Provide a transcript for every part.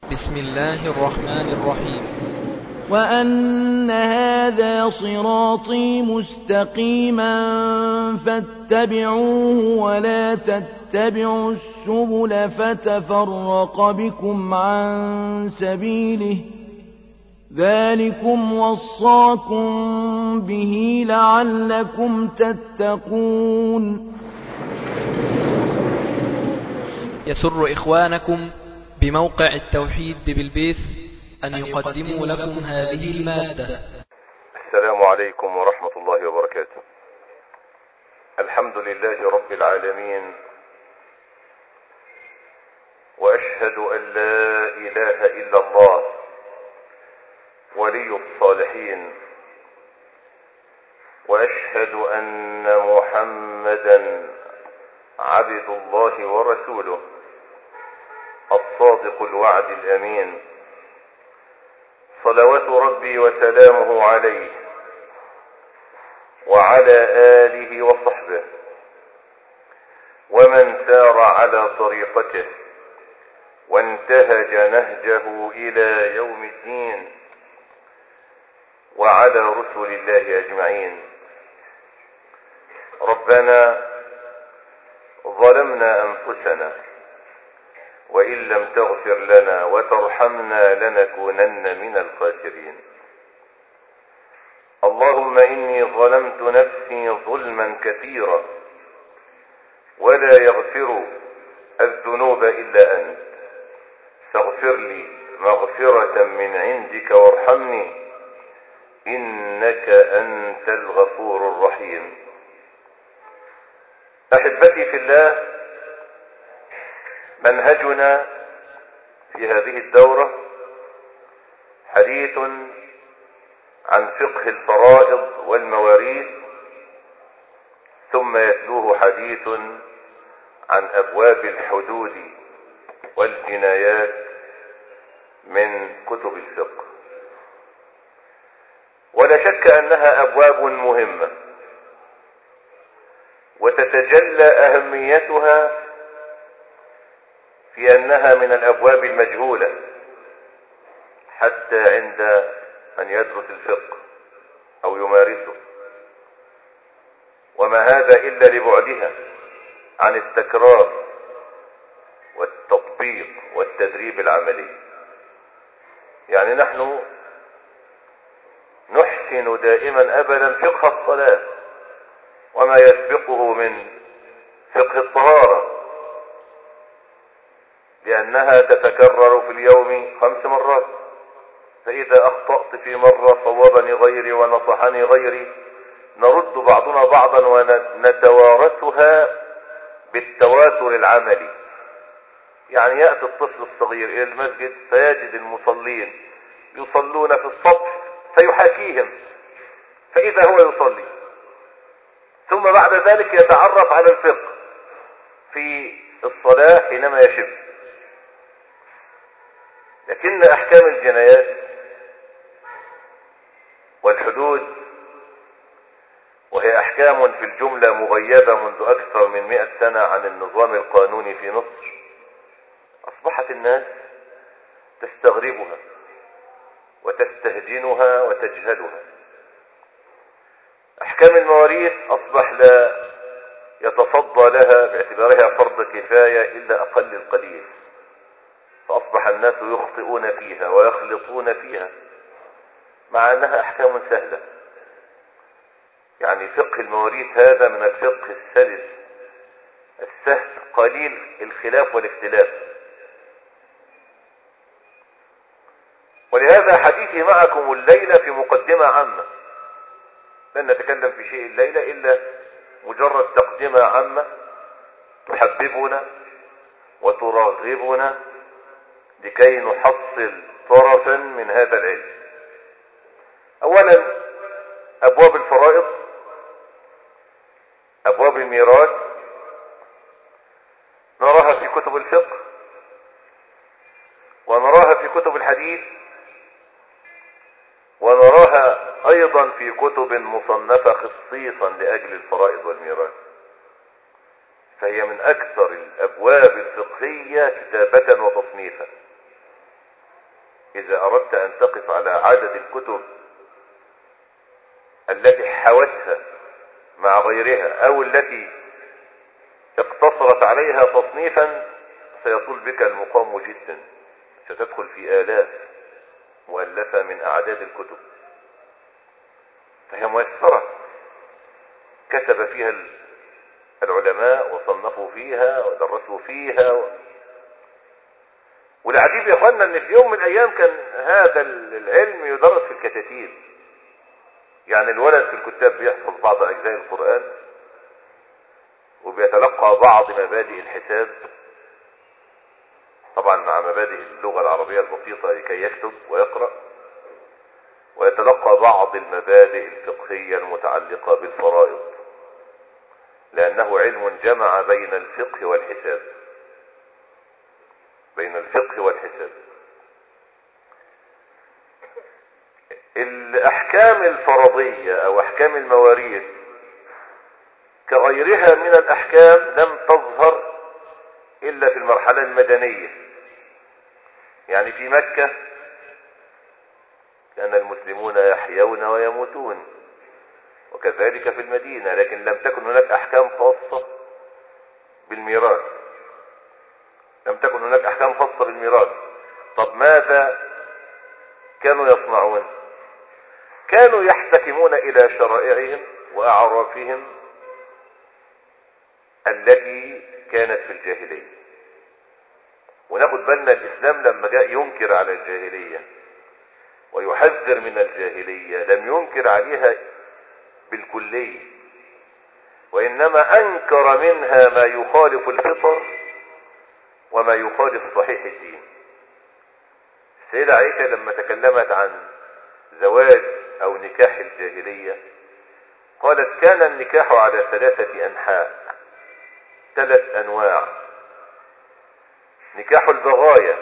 بسم الله الرحمن الرحيم وأن هذا صراطي مستقيما فاتبعوه ولا تتبعوا السبل فتفرق بكم عن سبيله ذلكم وصاكم به لعلكم تتقون يسر إخوانكم بموقع التوحيد بالبيس أن يقدموا لكم هذه المادة السلام عليكم ورحمة الله وبركاته الحمد لله رب العالمين وأشهد أن لا إله إلا الله ولي الصالحين وأشهد أن محمدا عبد الله ورسوله الصادق الوعد الأمين صلوات ربي وسلامه عليه وعلى آله وصحبه ومن سار على طريقته وانتهج نهجه إلى يوم الدين وعلى رسل الله أجمعين ربنا ظلمنا أنفسنا وإن لم تغفر لنا وترحمنا لنكونن من الخاسرين اللهم إني ظلمت نفسي ظلما كثيرا ولا يغفر الذنوب إلا أنت فاغفر لي مغفرة من عندك وارحمني إنك أنت الغفور الرحيم أحبتي في الله منهجنا في هذه الدورة حديث عن فقه الفرائض والمواريث ثم يتلوه حديث عن أبواب الحدود والجنايات من كتب الفقه ولا شك أنها أبواب مهمة وتتجلى أهميتها في أنها من الأبواب المجهولة حتى عند من يدرس الفقه أو يمارسه وما هذا إلا لبعدها عن التكرار والتطبيق والتدريب العملي يعني نحن نحسن دائما أبدا فقه الصلاة وما يسبقه من فقه الطهارة لأنها تتكرر في اليوم خمس مرات فإذا أخطأت في مرة صوبني غيري ونصحني غيري نرد بعضنا بعضا ونتوارثها بالتواتر العملي يعني يأتي الطفل الصغير إلى المسجد فيجد المصلين يصلون في الصف فيحاكيهم فإذا هو يصلي ثم بعد ذلك يتعرف على الفقه في الصلاة حينما يشب لكن أحكام الجنايات والحدود وهي أحكام في الجملة مغيبة منذ أكثر من مئة سنة عن النظام القانوني في مصر أصبحت الناس تستغربها وتستهجنها وتجهلها أحكام المواريث أصبح لا يتصدى لها باعتبارها فرض كفاية إلا أقل القليل فأصبح الناس يخطئون فيها ويخلطون فيها مع أنها أحكام سهلة يعني فقه المواريث هذا من الفقه السلس السهل قليل الخلاف والاختلاف ولهذا حديثي معكم الليلة في مقدمة عامة لن نتكلم في شيء الليلة إلا مجرد تقدمة عامة تحببنا وترغبنا لكي نحصل طرفا من هذا العلم اولا ابواب الفرائض ابواب الميراث نراها في كتب الفقه ونراها في كتب الحديث ونراها ايضا في كتب مصنفة خصيصا لاجل الفرائض والميراث فهي من اكثر الابواب الفقهية كتابة وتصنيفا إذا أردت أن تقف على عدد الكتب التي حوتها مع غيرها أو التي اقتصرت عليها تصنيفا سيطول بك المقام جدا ستدخل في آلاف مؤلفة من أعداد الكتب فهي ميسرة كتب فيها العلماء وصنفوا فيها ودرسوا فيها و... والعجيب يا اخوانا ان في يوم من الايام كان هذا العلم يدرس في الكتاتيب يعني الولد في الكتاب بيحفظ بعض اجزاء القرآن وبيتلقى بعض مبادئ الحساب طبعا مع مبادئ اللغة العربية البسيطة لكي يكتب ويقرأ ويتلقى بعض المبادئ الفقهية المتعلقة بالفرائض لأنه علم جمع بين الفقه والحساب بين الفقه والحساب الأحكام الفرضية أو أحكام المواريث كغيرها من الأحكام لم تظهر إلا في المرحلة المدنية يعني في مكة كان المسلمون يحيون ويموتون وكذلك في المدينة لكن لم تكن هناك أحكام خاصة بالميراث لم تكن هناك أحكام خاصة بالميراث طب ماذا كانوا يصنعون كانوا يحتكمون إلى شرائعهم وأعرافهم التي كانت في الجاهلية وناخد بالنا الإسلام لما جاء ينكر على الجاهلية ويحذر من الجاهلية لم ينكر عليها بالكلية وإنما أنكر منها ما يخالف الفطر وما يخالف صحيح الدين السيدة عائشة لما تكلمت عن زواج أو نكاح الجاهلية قالت كان النكاح على ثلاثة أنحاء ثلاث أنواع نكاح البغاية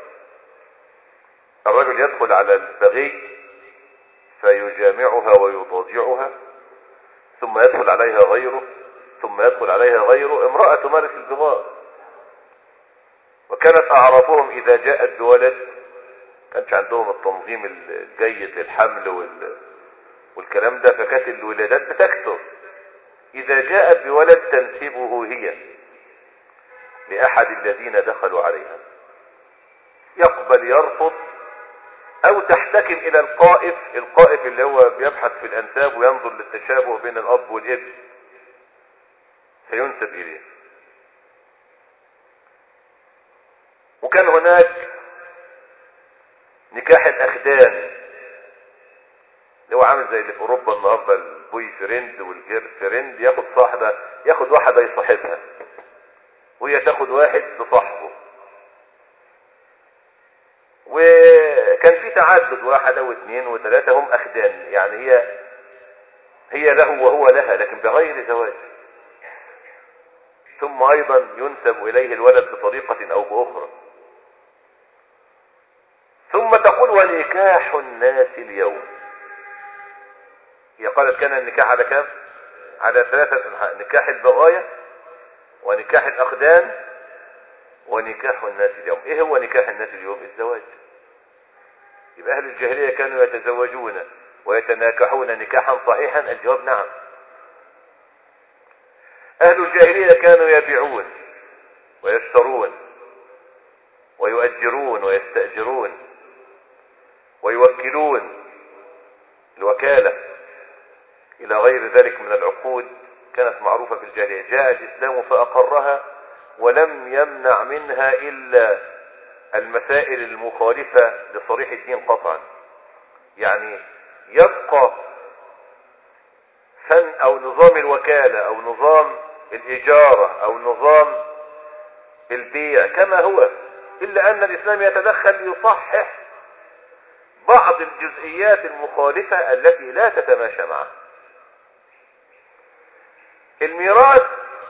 الرجل يدخل على البغي فيجامعها ويضاجعها ثم يدخل عليها غيره ثم يدخل عليها غيره امرأة تمارس البغاء وكانت أعرافهم إذا جاءت بولد كانش عندهم التنظيم الجيد للحمل وال... والكلام ده فكانت الولادات بتكثر إذا جاءت بولد تنسبه هي لأحد الذين دخلوا عليها يقبل يرفض أو تحتكم إلى القائف القائف اللي هو بيبحث في الأنساب وينظر للتشابه بين الأب والابن فينسب إليه وكان هناك نكاح الأخدان اللي هو عامل زي اللي في أوروبا النهارده البوي فريند والجير فريند ياخد صاحبة ياخد واحدة يصاحبها وهي تاخد واحد تصاحبه وكان في تعدد واحدة واثنين وثلاثة هم أخدان يعني هي هي له وهو لها لكن بغير زواج ثم أيضا ينسب إليه الولد بطريقة أو بأخرى ثم تقول ونكاح الناس اليوم هي قالت كان النكاح على كم على ثلاثة أنحاء نكاح البغاية ونكاح الأقدام ونكاح الناس اليوم ايه هو نكاح الناس اليوم الزواج يبقى اهل الجاهلية كانوا يتزوجون ويتناكحون نكاحا صحيحا الجواب نعم اهل الجاهلية كانوا يبيعون ويشترون ويؤجرون ويستأجرون ويوكلون الوكالة الى غير ذلك من العقود كانت معروفة في الجاهلية جاء الاسلام فاقرها ولم يمنع منها الا المسائل المخالفة لصريح الدين قطعا يعني يبقى فن او نظام الوكالة او نظام الاجارة او نظام البيع كما هو الا ان الاسلام يتدخل ليصحح بعض الجزئيات المخالفة التي لا تتماشى معها الميراث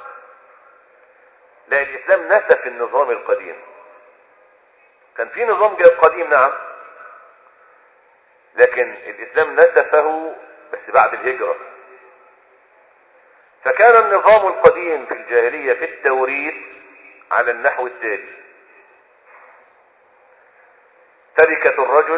لا الاسلام نسف النظام القديم كان في نظام قديم نعم لكن الاسلام نسفه بس بعد الهجرة فكان النظام القديم في الجاهلية في التوريث على النحو التالي تركة الرجل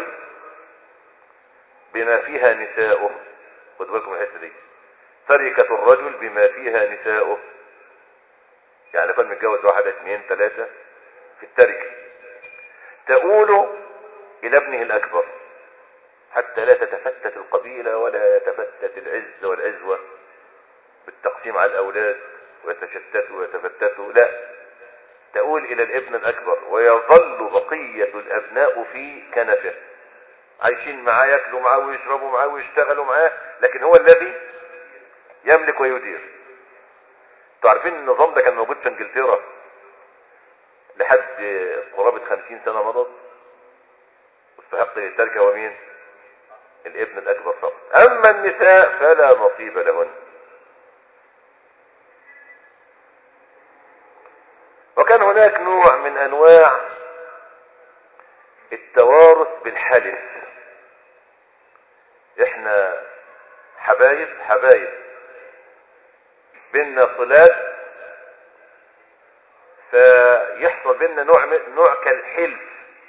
بما فيها نساؤه خدوا بالكم من الحته دي تركة الرجل بما فيها نساؤه يعني كان متجوز واحدة اثنين ثلاثة في التركة تقول إلى ابنه الأكبر حتى لا تتفتت القبيلة ولا يتفتت العز والعزوة بالتقسيم على الأولاد ويتشتتوا ويتفتتوا لا تقول إلى الابن الأكبر ويظل بقية الأبناء في كنفه عايشين معاه ياكلوا معاه ويشربوا معاه ويشتغلوا معاه لكن هو الذي يملك ويدير انتوا عارفين النظام ده كان موجود في انجلترا لحد قرابة خمسين سنة مضت واستحق للتركة هو مين الابن الأكبر فقط أما النساء فلا نصيب لهن وكان هناك نوع من أنواع التوارث بالحلف احنا حبايب حبايب بيننا صلات فيحصل بيننا نوع من نوع كالحلف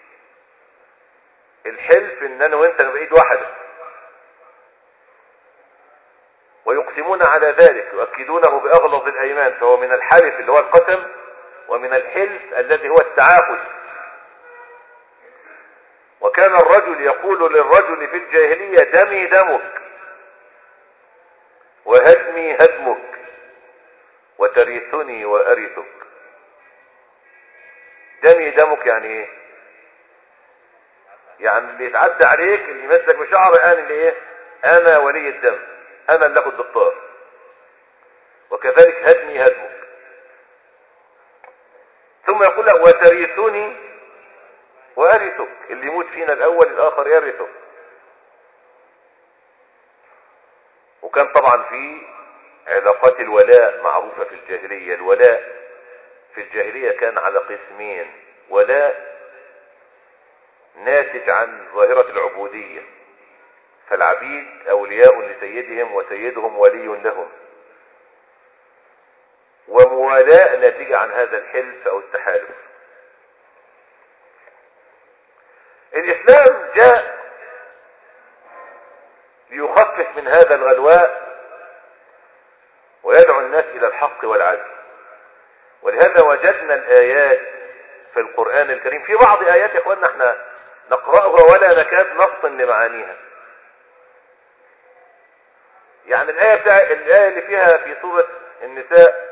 الحلف ان انا وانت نبقى ايد واحده ويقسمون على ذلك يؤكدونه باغلظ الايمان فهو من الحلف اللي هو القسم ومن الحلف الذي هو التعاهد وكان الرجل يقول للرجل في الجاهلية دمي دمك وهدمي هدمك وترثني وأرثك دمي دمك يعني ايه يعني اللي يتعدى عليك اللي يمسك بشعر انا اللي ايه انا ولي الدم انا اللي اخد بالطار وكذلك هدمي هدمك ثم يقول له وترثني وارثك اللي يموت فينا الاول الاخر يرثه وكان طبعا في علاقات الولاء معروفة في الجاهلية الولاء في الجاهلية كان على قسمين ولاء ناتج عن ظاهرة العبودية فالعبيد أولياء لسيدهم وسيدهم ولي لهم وموالاة ناتجة عن هذا الحلف أو التحالف الإسلام جاء ليخفف من هذا الغلواء ويدعو الناس إلى الحق والعدل ولهذا وجدنا الآيات في القرآن الكريم في بعض آيات يا إخواننا احنا نقرأها ولا نكاد نفطن لمعانيها يعني الآية بتاع الآية اللي فيها في سورة النساء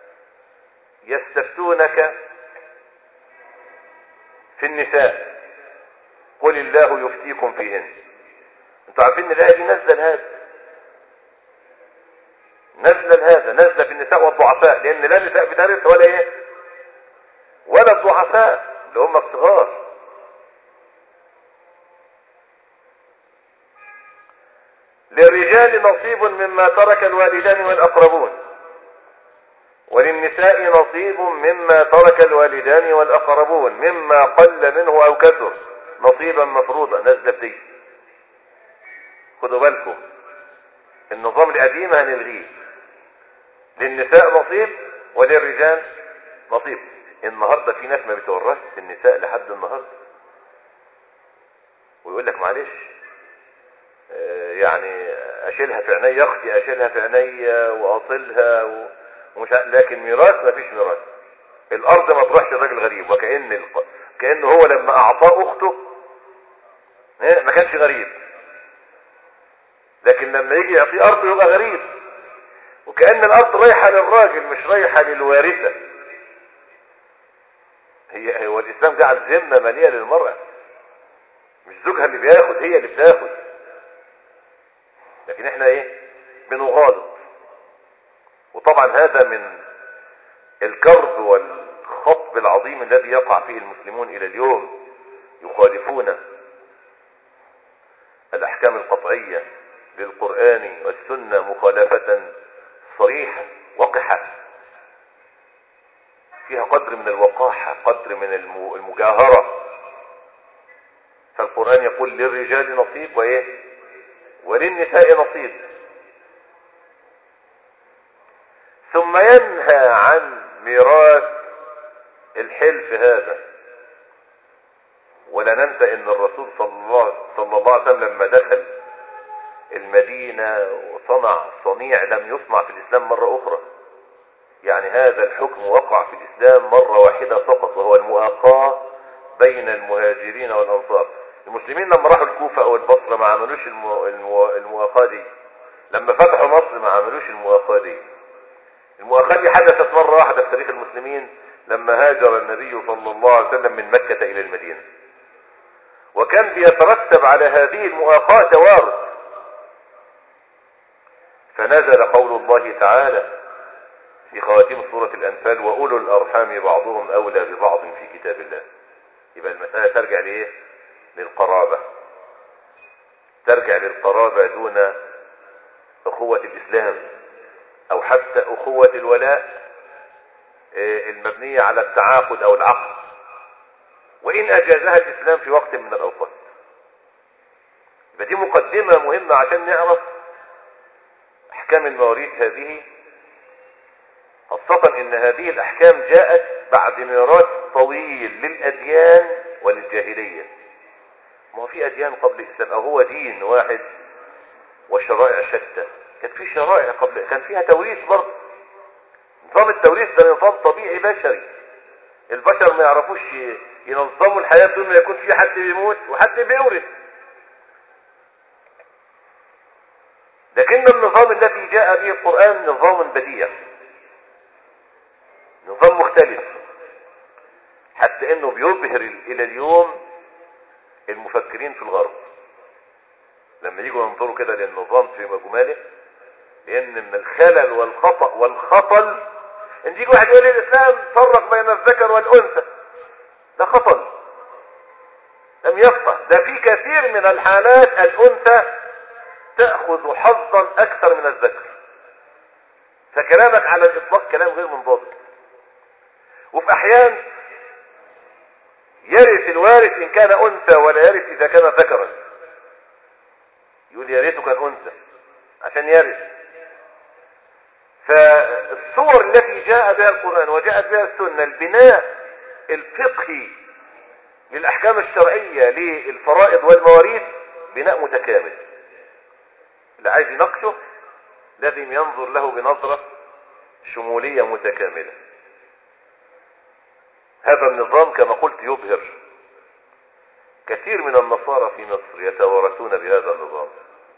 يستفتونك في النساء قل الله يفتيكم فيهن انتوا عارفين ان الآية دي نزل هذا نزل هذا نزل في النساء والضعفاء لان لا النساء بترث ولا ايه ولا الضعفاء اللي هم الصغار للرجال نصيب مما ترك الوالدان والأقربون وللنساء نصيب مما ترك الوالدان والأقربون مما قل منه أو كثر نصيبا مفروضا نزل دي خدوا بالكم النظام القديم هنلغيه للنساء نصيب وللرجال نصيب النهارده في ناس ما بتورثش النساء لحد النهارده ويقول لك معلش يعني اشيلها في عيني اختي اشيلها في عيني واصلها و... ومش ع- لكن ميراث ما فيش ميراث الارض ما تروحش الراجل غريب وكأن الق... كأن هو لما اعطاه اخته إيه؟ ما كانش غريب لكن لما يجي يعطيه ارض يبقى غريب وكأن الارض رايحة للراجل مش رايحة للوارثة هي هو الاسلام جعل ذمة مالية للمرأة مش زوجها اللي بياخد هي اللي بتاخد لكن احنا ايه بنغالط وطبعا هذا من الكرب والخطب العظيم الذي يقع فيه المسلمون الى اليوم يخالفون الاحكام القطعية للقرآن والسنة مخالفة صريحة وقحة فيها قدر من الوقاحة قدر من الم- المجاهرة فالقرآن يقول للرجال نصيب وايه وللنساء نصيب ثم ينهى عن ميراث الحلف هذا ولا ننسى ان الرسول صلى الله, صلى الله عليه وسلم لما دخل المدينة وصنع صنيع لم يصنع في الاسلام مرة اخرى يعني هذا الحكم وقع في الاسلام مرة واحدة فقط وهو المؤاخاة بين المهاجرين والانصار المسلمين لما راحوا الكوفة او البصرة ما عملوش المو... المو... المؤاخاة دي لما فتحوا مصر ما عملوش المؤاخاة دي المؤاخاة دي حدثت مرة واحدة في تاريخ المسلمين لما هاجر النبي صلى الله عليه وسلم من مكة الى المدينة وكان بيترتب على هذه المؤاخاة توارث فنزل قول الله تعالى في خواتيم سورة الأنفال وأولو الأرحام بعضهم أولى ببعض في كتاب الله يبقى المسألة ترجع لإيه للقرابة ترجع للقرابة دون أخوة الإسلام أو حتى أخوة الولاء المبنية على التعاقد أو العقد وإن أجازها الإسلام في وقت من الأوقات يبقى دي مقدمة مهمة عشان نعرف أحكام المواريث هذه خاصة إن هذه الأحكام جاءت بعد ميراث طويل للأديان وللجاهلية ما هو في أديان قبل الإسلام أو هو دين واحد وشرائع شتى كانت في شرائع قبل كان فيها توريث برضه نظام التوريث ده نظام طبيعي بشري البشر ما يعرفوش ينظموا الحياة بدون ما يكون في حد بيموت وحد بيورث لكن النظام الذي جاء به القرآن نظام بديع نظام مختلف حتى انه بيبهر الى اليوم المفكرين في الغرب لما يجوا ينظروا كده للنظام في مجمله لان من الخلل والخطأ والخطل ان يجي واحد يقول الاسلام فرق بين الذكر والانثى ده خطل لم يفقه ده في كثير من الحالات الانثى تأخذ حظا اكثر من الذكر فكلامك على الاطلاق كلام غير منضبط وفي احيان يرث الوارث ان كان انثى ولا يرث اذا كان ذكرا يقول يا ريته كان انثى عشان يرث فالصور التي جاء بها القرآن وجاءت بها السنة البناء الفقهي للأحكام الشرعية للفرائض والمواريث بناء متكامل اللي عايز يناقشه لازم ينظر له بنظرة شمولية متكاملة هذا النظام كما قلت يبهر كثير من النصارى في مصر يتوارثون بهذا النظام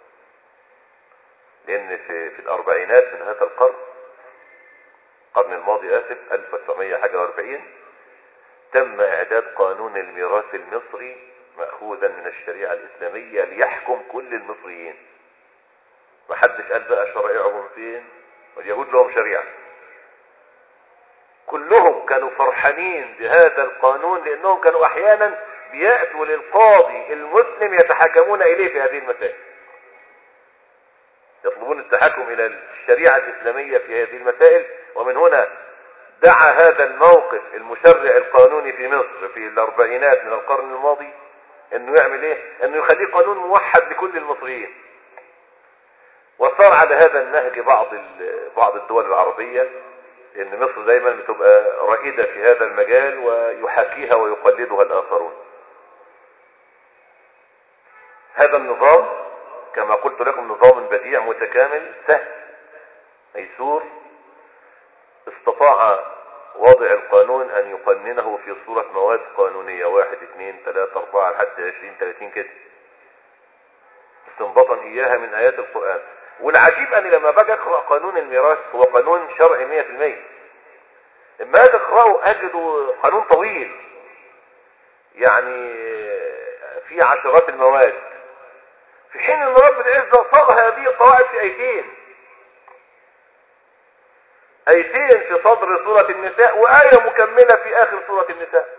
لان في, في الاربعينات من هذا القرن القرن الماضي اسف 1941 تم اعداد قانون الميراث المصري مأخوذا من الشريعة الاسلامية ليحكم كل المصريين ما حدش قال بقى شرائعهم فين واليهود لهم شريعة كلهم كانوا فرحانين بهذا القانون لانهم كانوا احيانا بيأتوا للقاضي المسلم يتحاكمون اليه في هذه المسائل يطلبون التحكم الى الشريعة الاسلامية في هذه المسائل ومن هنا دعا هذا الموقف المشرع القانوني في مصر في الاربعينات من القرن الماضي انه يعمل ايه انه يخليه قانون موحد لكل المصريين وصار على هذا النهج بعض بعض الدول العربية لان مصر دايما بتبقى رائدة في هذا المجال ويحاكيها ويقلدها الاخرون هذا النظام كما قلت لكم نظام بديع متكامل سهل ميسور استطاع وضع القانون ان يقننه في صورة مواد قانونية واحد اثنين ثلاثة اربعة لحد عشرين ثلاثين كده استنبطا اياها من ايات القرآن والعجيب اني لما باجي اقرأ قانون الميراث هو قانون شرعي مية في المية اما اجي اقرأه اجده قانون طويل يعني في عشرات المواد في حين ان رب العزة صاغ هذه القواعد في ايتين ايتين في صدر سورة النساء وآية مكملة في اخر سورة النساء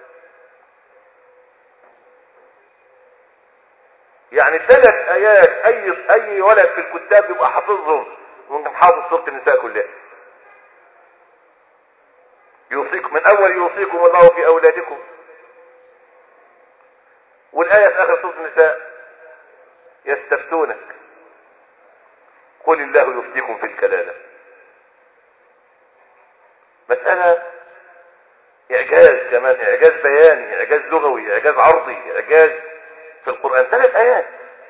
يعني ثلاث ايات اي اي ولد في الكتاب يبقى حافظهم ممكن حافظ سورة النساء كلها يوصيكم من اول يوصيكم الله في اولادكم والايه في اخر سوره النساء يستفتونك قل الله يفتيكم في الكلاله مساله اعجاز كمان اعجاز بياني اعجاز لغوي اعجاز عرضي اعجاز في القرآن ثلاث ايات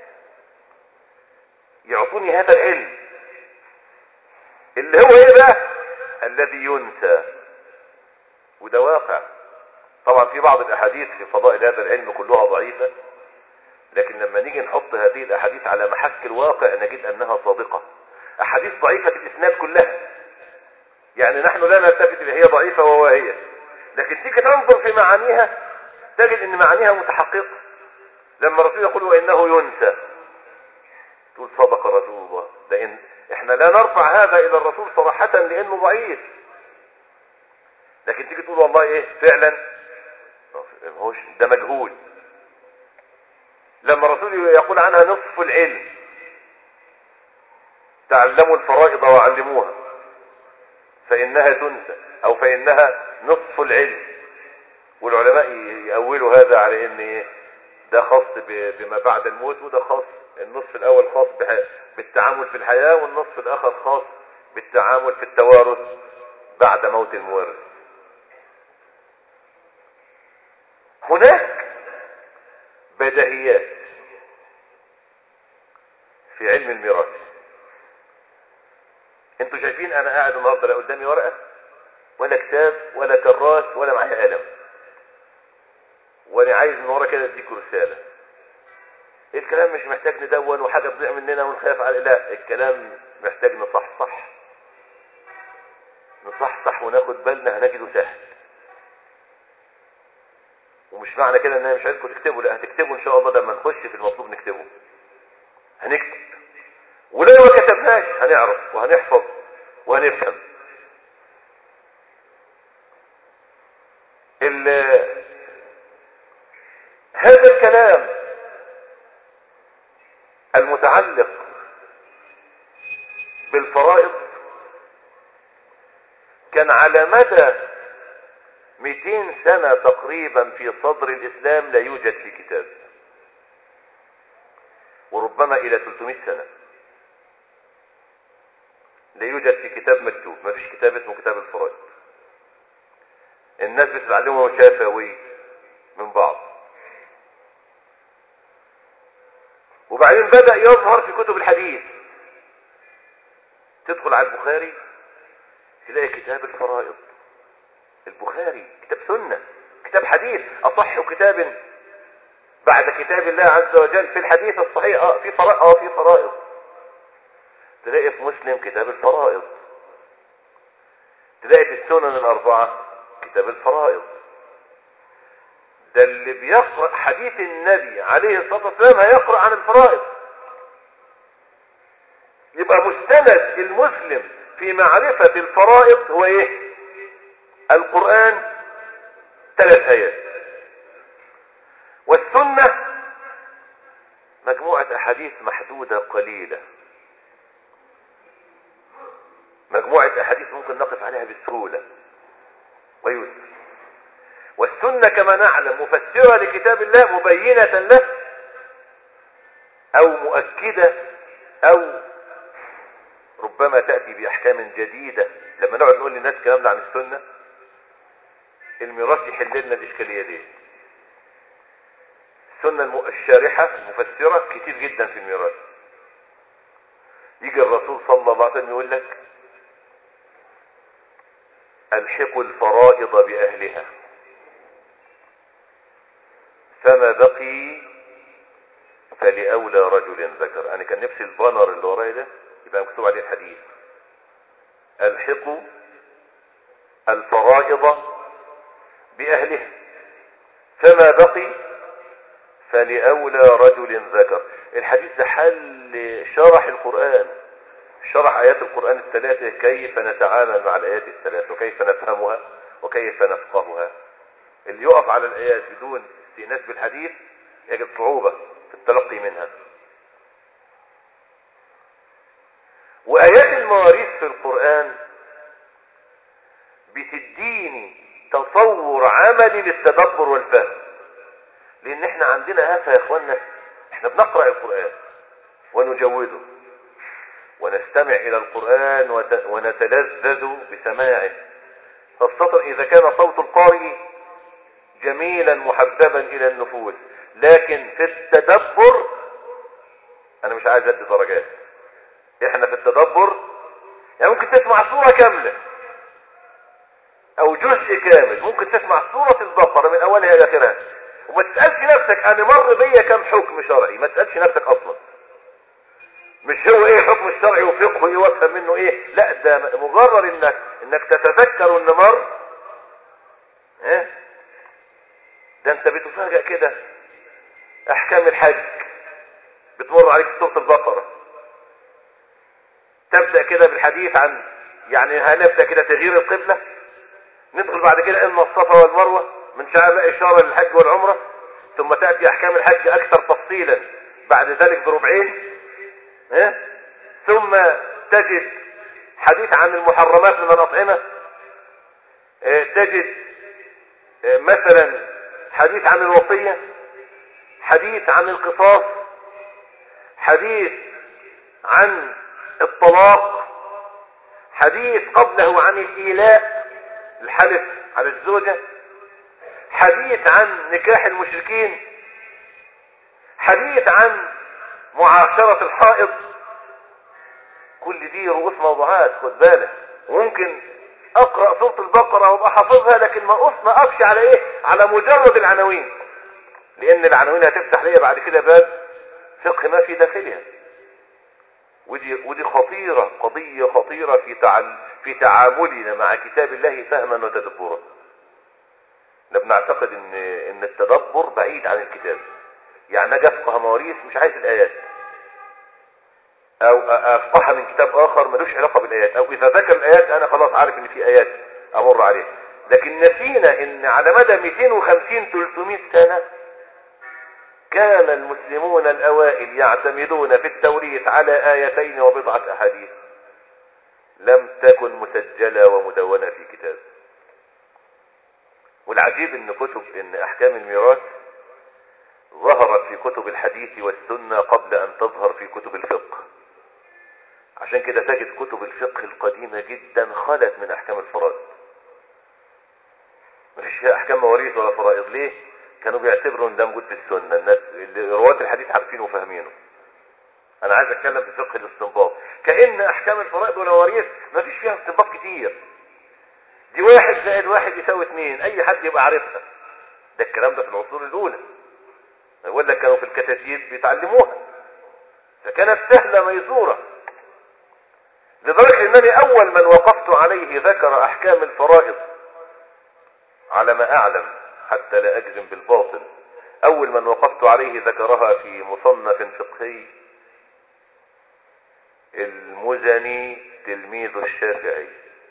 يعطوني هذا العلم اللي هو ايه بقى الذي ينسى وده واقع طبعا في بعض الاحاديث في فضائل هذا العلم كلها ضعيفة لكن لما نيجي نحط هذه الاحاديث على محك الواقع نجد انها صادقة احاديث ضعيفة الاسناد كلها يعني نحن لا نلتفت الى هي ضعيفة وواهية لكن تيجي تنظر في معانيها تجد ان معانيها متحققة لما الرسول يقول وانه ينسى تقول صدق رسول الله ده إن احنا لا نرفع هذا الى الرسول صراحة لانه ضعيف لكن تيجي تقول والله ايه فعلا هوش ده مجهول لما الرسول يقول عنها نصف العلم تعلموا الفرائض وعلموها فإنها تنسى أو فإنها نصف العلم والعلماء يأولوا هذا على إن إيه؟ ده خاص بما بعد الموت وده خاص النصف الأول خاص بالتعامل في الحياة والنصف الآخر خاص بالتعامل في التوارث بعد موت المورث هناك بدهيات في علم الميراث انتوا شايفين انا قاعد النهارده لا قدامي ورقه ولا كتاب ولا كراس ولا معايا قلم وانا عايز من ورا كده اديكوا رساله الكلام مش محتاج ندون وحاجه تضيع مننا ونخاف على لا الكلام محتاج نصحصح نصحصح وناخد بالنا هنجده سهل ومش معنى كده ان انا مش عايزكم تكتبوا لا هتكتبوا ان شاء الله لما نخش في المطلوب نكتبه هنكتب ولو ما كتبناش هنعرف وهنحفظ وهنفهم هذا الكلام المتعلق بالفرائض كان على مدى 200 سنة تقريبا في صدر الإسلام لا يوجد في كتاب وربما إلى 300 سنة لا يوجد في كتاب مكتوب ما فيش كتاب اسمه كتاب الفرائض الناس بتتعلمه شافوي من بعض وبعدين بدأ يظهر في كتب الحديث تدخل على البخاري تلاقي كتاب الفرائض البخاري كتاب سنة كتاب حديث أصح كتاب بعد كتاب الله عز وجل في الحديث الصحيح اه في فرائض اه في فرائض تلاقي في مسلم كتاب الفرائض تلاقي في السنن الأربعة كتاب الفرائض ده اللي بيقرأ حديث النبي عليه الصلاة والسلام هيقرأ عن الفرائض يبقى مستند المسلم في معرفة الفرائض هو ايه القرآن ثلاث آيات والسنة مجموعة أحاديث محدودة قليلة مجموعة أحاديث ممكن نقف عليها بسهولة ويسر والسنة كما نعلم مفسرة لكتاب الله مبينة له أو مؤكدة أو ربما تأتي بأحكام جديدة لما نقعد نقول للناس الكلام ده عن السنة الميراث يحل لنا الإشكالية دي السنة الشارحة المفسرة كتير جدا في الميراث يجي الرسول صلى الله عليه وسلم يقول لك الحقوا الفرائض بأهلها فما بقي فلأولى رجل ذكر أنا كان نفسي البانر اللي ورايا ده يبقى مكتوب عليه الحديث الحقوا الفرائض بأهلها فما بقي فلأولى رجل ذكر الحديث ده حل شرح القرآن شرح آيات القرآن الثلاثة كيف نتعامل مع الآيات الثلاثة وكيف نفهمها وكيف نفقهها اللي يقف على الآيات بدون استئناس بالحديث يجد صعوبة في التلقي منها وآيات المواريث في القرآن بتديني تصور عملي للتدبر والفهم لان احنا عندنا آفة يا اخوانا احنا بنقرأ القرآن ونجوده ونستمع الى القرآن ونتلذذ بسماعه خاصة اذا كان صوت القارئ جميلا محببا الى النفوس لكن في التدبر انا مش عايز ادي درجات احنا في التدبر يعني ممكن تسمع سورة كاملة او جزء كامل ممكن تسمع سورة البقرة من اولها الى اخرها وما تسألش نفسك انا مر بيا كم حكم شرعي ما تسألش نفسك اصلا مش هو ايه حكم الشرعي وفقه ايه وافهم منه ايه لا ده مجرد انك انك تتذكر ان مر ايه ده انت بتفاجئ كده احكام الحج بتمر عليك سورة البقرة تبدأ كده بالحديث عن يعني هنبدأ كده تغيير القبلة ندخل بعد كده ان الصفا والمروة من شعائر اشارة للحج والعمرة ثم تأتي احكام الحج اكثر تفصيلا بعد ذلك بربعين اه؟ ثم تجد حديث عن المحرمات من الأطعمة اه تجد اه مثلا حديث عن الوصية حديث عن القصاص حديث عن الطلاق حديث قبله عن الإيلاء الحلف على الزوجة حديث عن نكاح المشركين حديث عن معاشرة الحائض كل دي رؤوس موضوعات خد بالك وممكن اقرأ سورة البقرة وابقى حافظها لكن ما ما اقفش على ايه على مجرد العناوين لان العناوين هتفتح ليا بعد كده باب فقه ما في داخلها ودي ودي خطيرة قضية خطيرة في تعال في تعاملنا مع كتاب الله فهما وتدبرا احنا بنعتقد ان ان التدبر بعيد عن الكتاب يعني اجي افقه مواريث مش عايز الايات او افقهها من كتاب اخر ملوش علاقه بالايات او اذا ذكر الايات انا خلاص عارف ان في ايات امر عليها لكن نسينا ان على مدى 250 300 سنه كان المسلمون الاوائل يعتمدون في التوريث على ايتين وبضعه احاديث لم تكن مسجله ومدونه في كتاب والعجيب ان كتب ان احكام الميراث ظهرت في كتب الحديث والسنة قبل أن تظهر في كتب الفقه عشان كده تجد كتب الفقه القديمة جدا خلت من أحكام الفرائض مفيش فيها أحكام مواريث ولا فرائض ليه؟ كانوا بيعتبروا ان ده موجود في السنة الناس اللي رواة الحديث عارفينه وفاهمينه أنا عايز أتكلم في فقه الاستنباط كأن أحكام الفرائض والمواريث مفيش فيها استنباط كتير دي واحد زائد واحد يساوي اثنين أي حد يبقى عارفها ده الكلام ده في العصور الأولى يقول لك كانوا في الكتاتيب بيتعلموها فكانت سهلة ميسورة لدرجة انني اول من وقفت عليه ذكر احكام الفرائض على ما اعلم حتى لا اجزم بالباطل اول من وقفت عليه ذكرها في مصنف فقهي المزني تلميذ الشافعي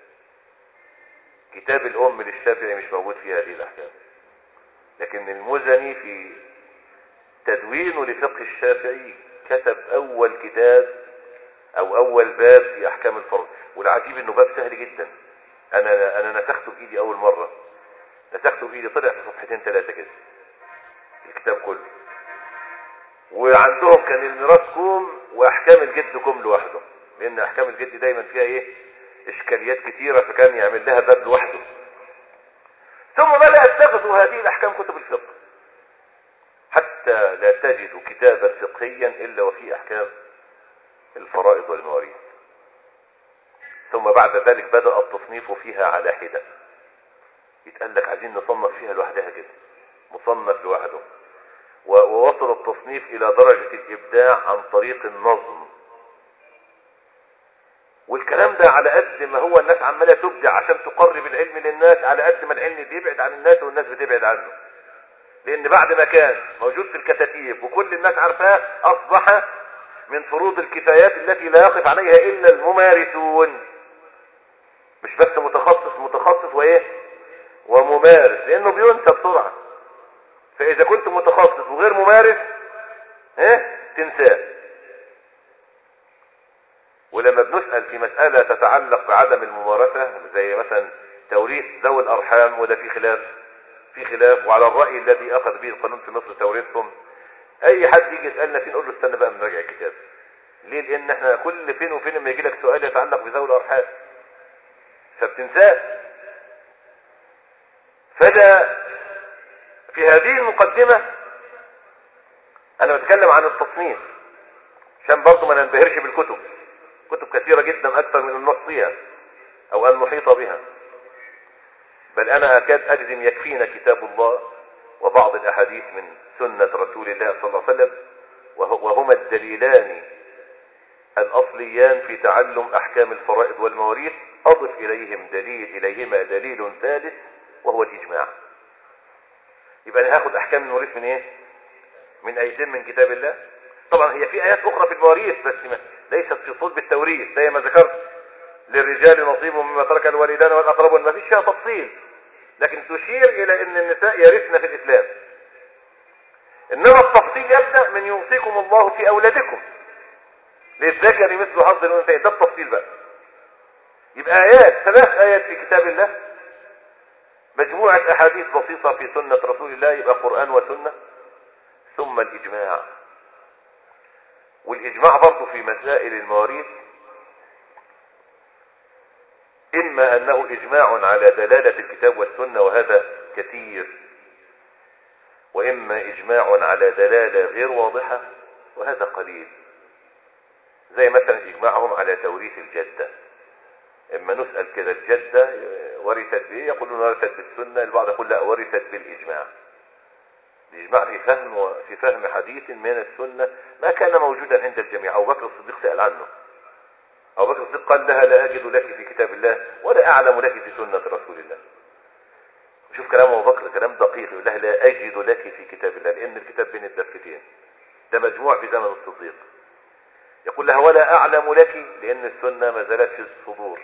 كتاب الام للشافعي مش موجود فيه هذه الاحكام لكن المزني في تدوينه لفقه الشافعي كتب اول كتاب او اول باب في احكام الفرض والعجيب انه باب سهل جدا انا انا نسخته بايدي اول مرة نسخته بايدي طلع في صفحتين ثلاثة كده الكتاب كله وعندهم كان الميراث كوم واحكام الجد كوم لوحده لان احكام الجد دايما فيها ايه اشكاليات كتيرة فكان يعمل لها باب لوحده ثم بدأت تغزو هذه الاحكام كتب الفقه حتى لا تجد كتابا فقهيا الا وفيه احكام الفرائض والمواريث ثم بعد ذلك بدأ التصنيف فيها على حدة يتقال لك عايزين نصنف فيها لوحدها كده مصنف لوحده ووصل التصنيف الى درجة الابداع عن طريق النظم والكلام ده على قد ما هو الناس عمالة تبدع عشان تقرب العلم للناس على قد ما العلم بيبعد عن الناس والناس بتبعد عنه لان بعد ما كان موجود في الكتاتيب وكل الناس عارفاه اصبح من فروض الكفايات التي لا يقف عليها الا الممارسون مش بس متخصص متخصص وايه وممارس لانه بينسى بسرعة فاذا كنت متخصص وغير ممارس ها تنساه ولما بنسأل في مسألة تتعلق بعدم الممارسة زي مثلا توريث ذوي الارحام وده في خلاف في خلاف وعلى الرأي الذي اخذ به القانون في مصر توريثهم اي حد يجي يسألنا فيه نقول له استنى بقى نراجع الكتاب ليه لان احنا كل فين وفين لما يجي لك سؤال يتعلق بذوي الارحام فبتنساه فده في هذه المقدمة انا بتكلم عن التصنيف عشان برضه ما ننبهرش بالكتب كتب كثيرة جدا اكثر من ان نحصيها او ان نحيط بها بل انا اكاد اجزم يكفينا كتاب الله وبعض الاحاديث من سنة رسول الله صلى الله عليه وسلم وهما الدليلان الاصليان في تعلم احكام الفرائض والمواريث اضف اليهم دليل اليهما دليل ثالث وهو الاجماع يبقى انا هاخد احكام المواريث من ايه من ايتين من كتاب الله طبعا هي في ايات اخرى في المواريث بس ما ليست في صلب التوريث زي ما ذكرت للرجال نصيب مما ترك الوالدان والاقربون ما فيش فيها تفصيل لكن تشير الى ان النساء يرثن في الاسلام انما التفصيل يبدا من يوصيكم الله في اولادكم للذكر مثل حظ الانثيين ده التفصيل بقى يبقى ايات ثلاث ايات في كتاب الله مجموعة احاديث بسيطة في سنة رسول الله يبقى قرآن وسنة ثم الاجماع والاجماع برضه في مسائل المواريث اما انه اجماع على دلالة الكتاب والسنة وهذا كثير واما اجماع على دلالة غير واضحة وهذا قليل زي مثلا اجماعهم على توريث الجدة اما نسأل كده الجدة ورثت بايه يقولون ورثت بالسنة البعض يقول لا ورثت بالاجماع الاجماع في فهم في فهم حديث من السنة ما كان موجودا عند الجميع ابو بكر الصديق سأل عنه ابو بكر الصديق قال لها لا اجد لك في كتاب الله ولا اعلم لك في سنة رسول الله شوف كلام ابو بكر كلام دقيق يقول لها لا اجد لك في كتاب الله لان الكتاب بين الدفتين ده مجموع في زمن الصديق يقول لها ولا اعلم لك لان السنة ما زالت في الصدور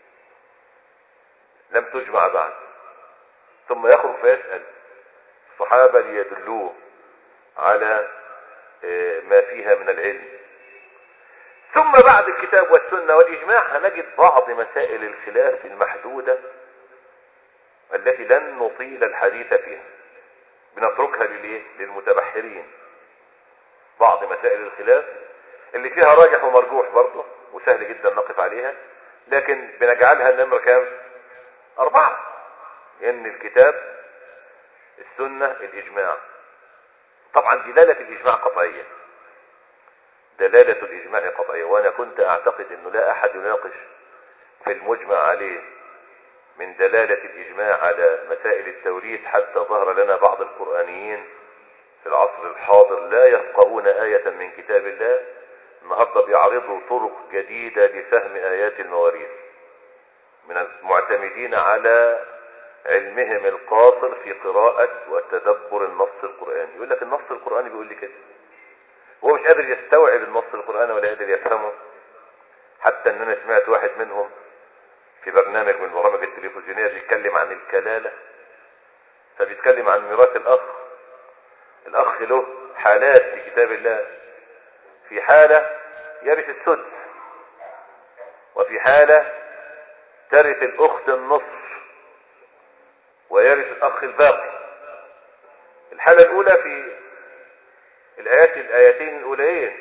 لم تجمع بعد ثم يخرج فيسأل الصحابة ليدلوه على ما فيها من العلم ثم بعد الكتاب والسنة والإجماع هنجد بعض مسائل الخلاف المحدودة التي لن نطيل الحديث فيها بنتركها للإيه؟ للمتبحرين بعض مسائل الخلاف اللي فيها راجح ومرجوح برضه وسهل جدا نقف عليها لكن بنجعلها النمرة كام أربعة لأن الكتاب السنة الإجماع طبعا دلالة الإجماع قطعية دلالة الإجماع قطعية وأنا كنت أعتقد أنه لا أحد يناقش في المجمع عليه من دلالة الإجماع على مسائل التوريث حتى ظهر لنا بعض القرآنيين في العصر الحاضر لا يفقهون آية من كتاب الله النهاردة بيعرضوا طرق جديدة لفهم آيات المواريث من المعتمدين على علمهم القاصر في قراءة وتدبر النص القرآني يقول لك النص القرآني بيقول لي كده هو مش قادر يستوعب النص القرآني ولا قادر يفهمه حتى ان انا سمعت واحد منهم في برنامج من البرامج التلفزيونية بيتكلم عن الكلالة فبيتكلم عن ميراث الاخ الاخ له حالات في كتاب الله في حالة يرث السدس وفي حالة ترث الاخت النصف ويرث الاخ الباقي الحالة الاولى في الايات الايتين الاوليين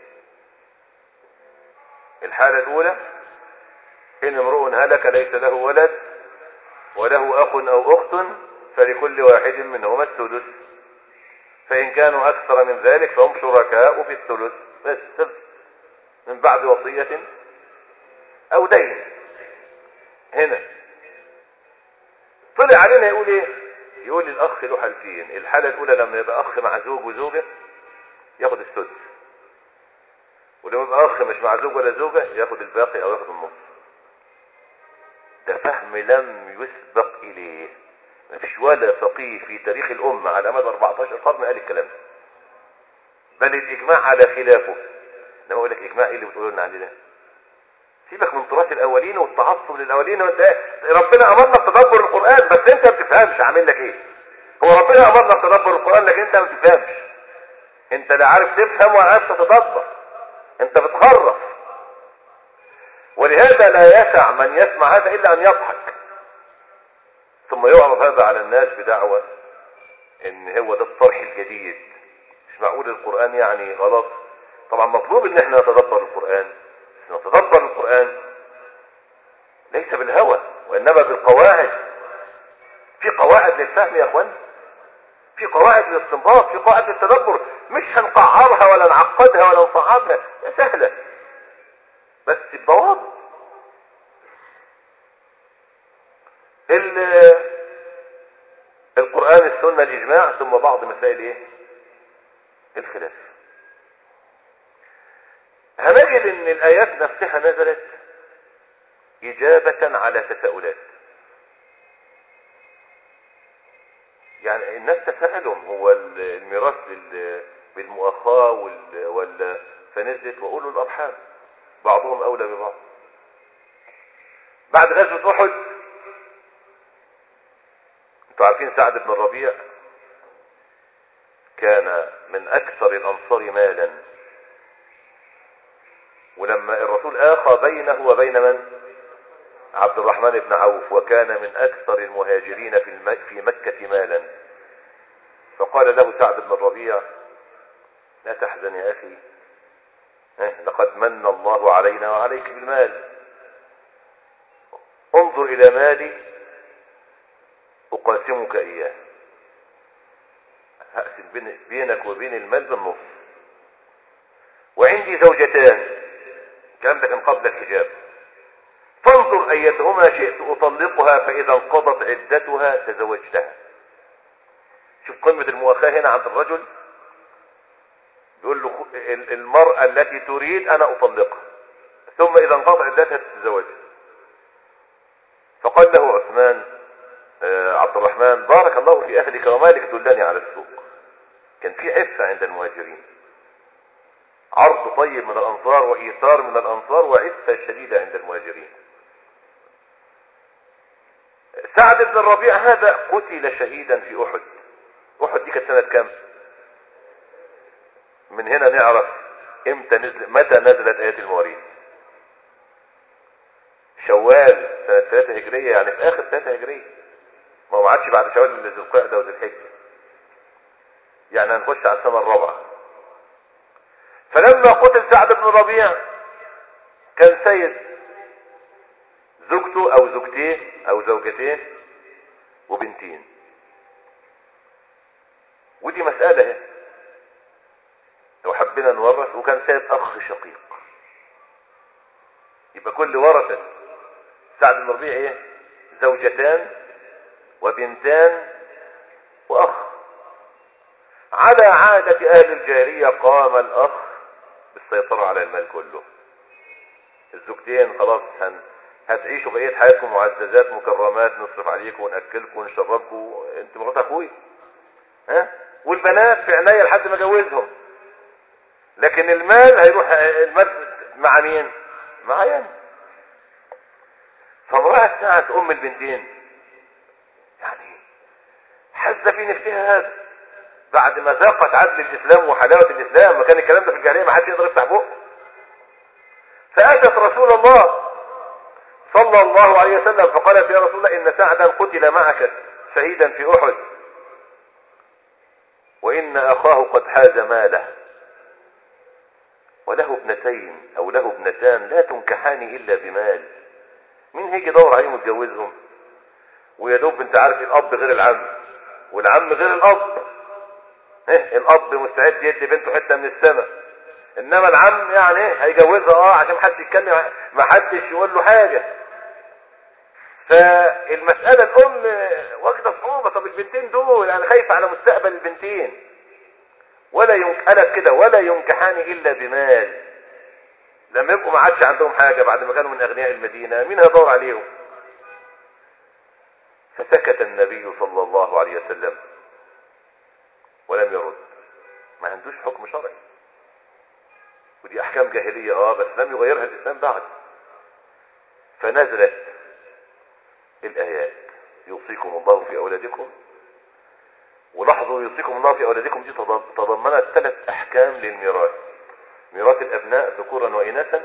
الحالة الاولى ان امرؤ هلك ليس له ولد وله اخ او اخت فلكل واحد منهما السدس فان كانوا اكثر من ذلك فهم شركاء في الثلث بس من بعد وصية او دين هنا طلع علينا يقول ايه يقول الاخ له حالتين الحالة الاولى لما يبقى اخ مع زوج وزوجة ياخد السدس ولما يبقى اخ مش مع زوج ولا زوجة ياخد الباقي او ياخد النص ده فهم لم يسبق اليه مفيش ولا فقيه في تاريخ الامة على مدى 14 قرن قال الكلام ده بل الاجماع على خلافه لما اقول لك اجماع ايه اللي بتقولوا لنا عليه ده سيبك من تراث الاولين والتعصب للاولين وانت ربنا امرنا بتدبر القران بس انت ما بتفهمش عامل لك ايه هو ربنا امرنا بتدبر القران لكن انت ما بتفهمش انت لا عارف تفهم ولا عارف تتدبر انت بتخرف ولهذا لا يسع من يسمع هذا الا ان يضحك ثم يعرض هذا على الناس بدعوة ان هو ده الطرح الجديد مش معقول القرآن يعني غلط طبعا مطلوب ان احنا نتدبر القرآن بس نتدبر القرآن ليس بالهوى وانما بالقواعد في قواعد للفهم يا اخوان في قواعد للاستنباط في قواعد للتدبر مش هنقعرها ولا نعقدها ولا نصعبها يا سهلة بس بضوابط القرآن السنة الإجماع ثم بعض مسائل إيه الخلاف هنجد ان الآيات نفسها نزلت إجابة على تساؤلات يعني الناس تساءلهم هو الميراث بالمؤاخاة وال... ولا فنزلت وأولو الأرحام بعضهم أولى ببعض بعد غزوة أحد انتوا عارفين سعد بن الربيع كان من أكثر الأنصار مالا ولما الرسول آخى بينه وبين من عبد الرحمن بن عوف وكان من أكثر المهاجرين في, الم... في مكة مالا فقال له سعد بن الربيع لا تحزن يا أخي لقد من الله علينا وعليك بالمال انظر إلى مالي أقاسمك إياه هقسم بينك وبين المال بالنص وعندي زوجتان الكلام ده كان قبل الحجاب فانظر أيتهما شئت أطلقها فإذا انقضت عدتها تزوجتها شوف قمة المؤاخاة هنا عند الرجل بيقول له المرأة التي تريد أنا أطلقها ثم إذا انقضت عدتها تتزوجها فقال له عثمان عبد الرحمن بارك الله في أهلك ومالك دلني على السوق كان في عفة عند المهاجرين عرض طيب من الأنصار وإيثار من الأنصار وعفة شديدة عند المهاجرين سعد بن الربيع هذا قتل شهيدا في أحد أحد دي كانت سنة كام من هنا نعرف امتى نزل متى نزلت آيات المواريث شوال سنة 3 هجرية يعني في آخر 3 هجرية ما هو ما عادش بعد شوال ذي القعدة وذي الحجة يعني هنخش على السنة الرابعة فلما قتل سعد بن ربيع كان سيد زوجته او زوجتيه او زوجتين وبنتين ودي مسألة اهي لو حبينا نورث وكان سيد اخ شقيق يبقى كل ورثة سعد بن ربيع ايه زوجتان وبنتان واخ على عادة اهل الجاهلية قام الاخ بالسيطرة على المال كله الزوجتين خلاص هن هتعيشوا بقية حياتكم معززات مكرمات نصرف عليكم ونأكلكم ونشربكم انت مرات اخوي ها والبنات في عناية لحد ما اجوزهم لكن المال هيروح المال مع مين مع ين فامرأة ساعة ام البنتين يعني حز في نفسها هذا بعد ما ذاقت عدل الاسلام وحلاوة الاسلام ما كان الكلام ده في الجاهلية ما حدش يقدر يفتح بقه فاتت رسول الله صلى الله عليه وسلم فقالت يا رسول الله ان سعدا قتل معك شهيدا في احد وان اخاه قد حاز ماله وله ابنتين او له ابنتان لا تنكحان الا بمال مين هيجي يدور عليهم ويتجوزهم ويا دوب انت عارف الاب غير العم والعم غير الاب ايه الاب مستعد يدي بنته حته من السماء انما العم يعني ايه هيجوزها اه عشان محدش يتكلم ما حدش يقول له حاجه فالمساله الام واخده صعوبه طب البنتين دول انا خايف على مستقبل البنتين ولا ينك... قالت كده ولا ينكحان الا بمال لما يبقوا ما عادش عندهم حاجه بعد ما كانوا من اغنياء المدينه مين هيدور عليهم فسكت النبي صلى الله عليه وسلم ولم يرد ما عندوش حكم شرعي ودي احكام جاهلية اه بس لم يغيرها الاسلام بعد فنزلت الايات يوصيكم الله في اولادكم ولاحظوا يوصيكم الله في اولادكم دي تضمنت ثلاث احكام للميراث ميراث الابناء ذكورا واناثا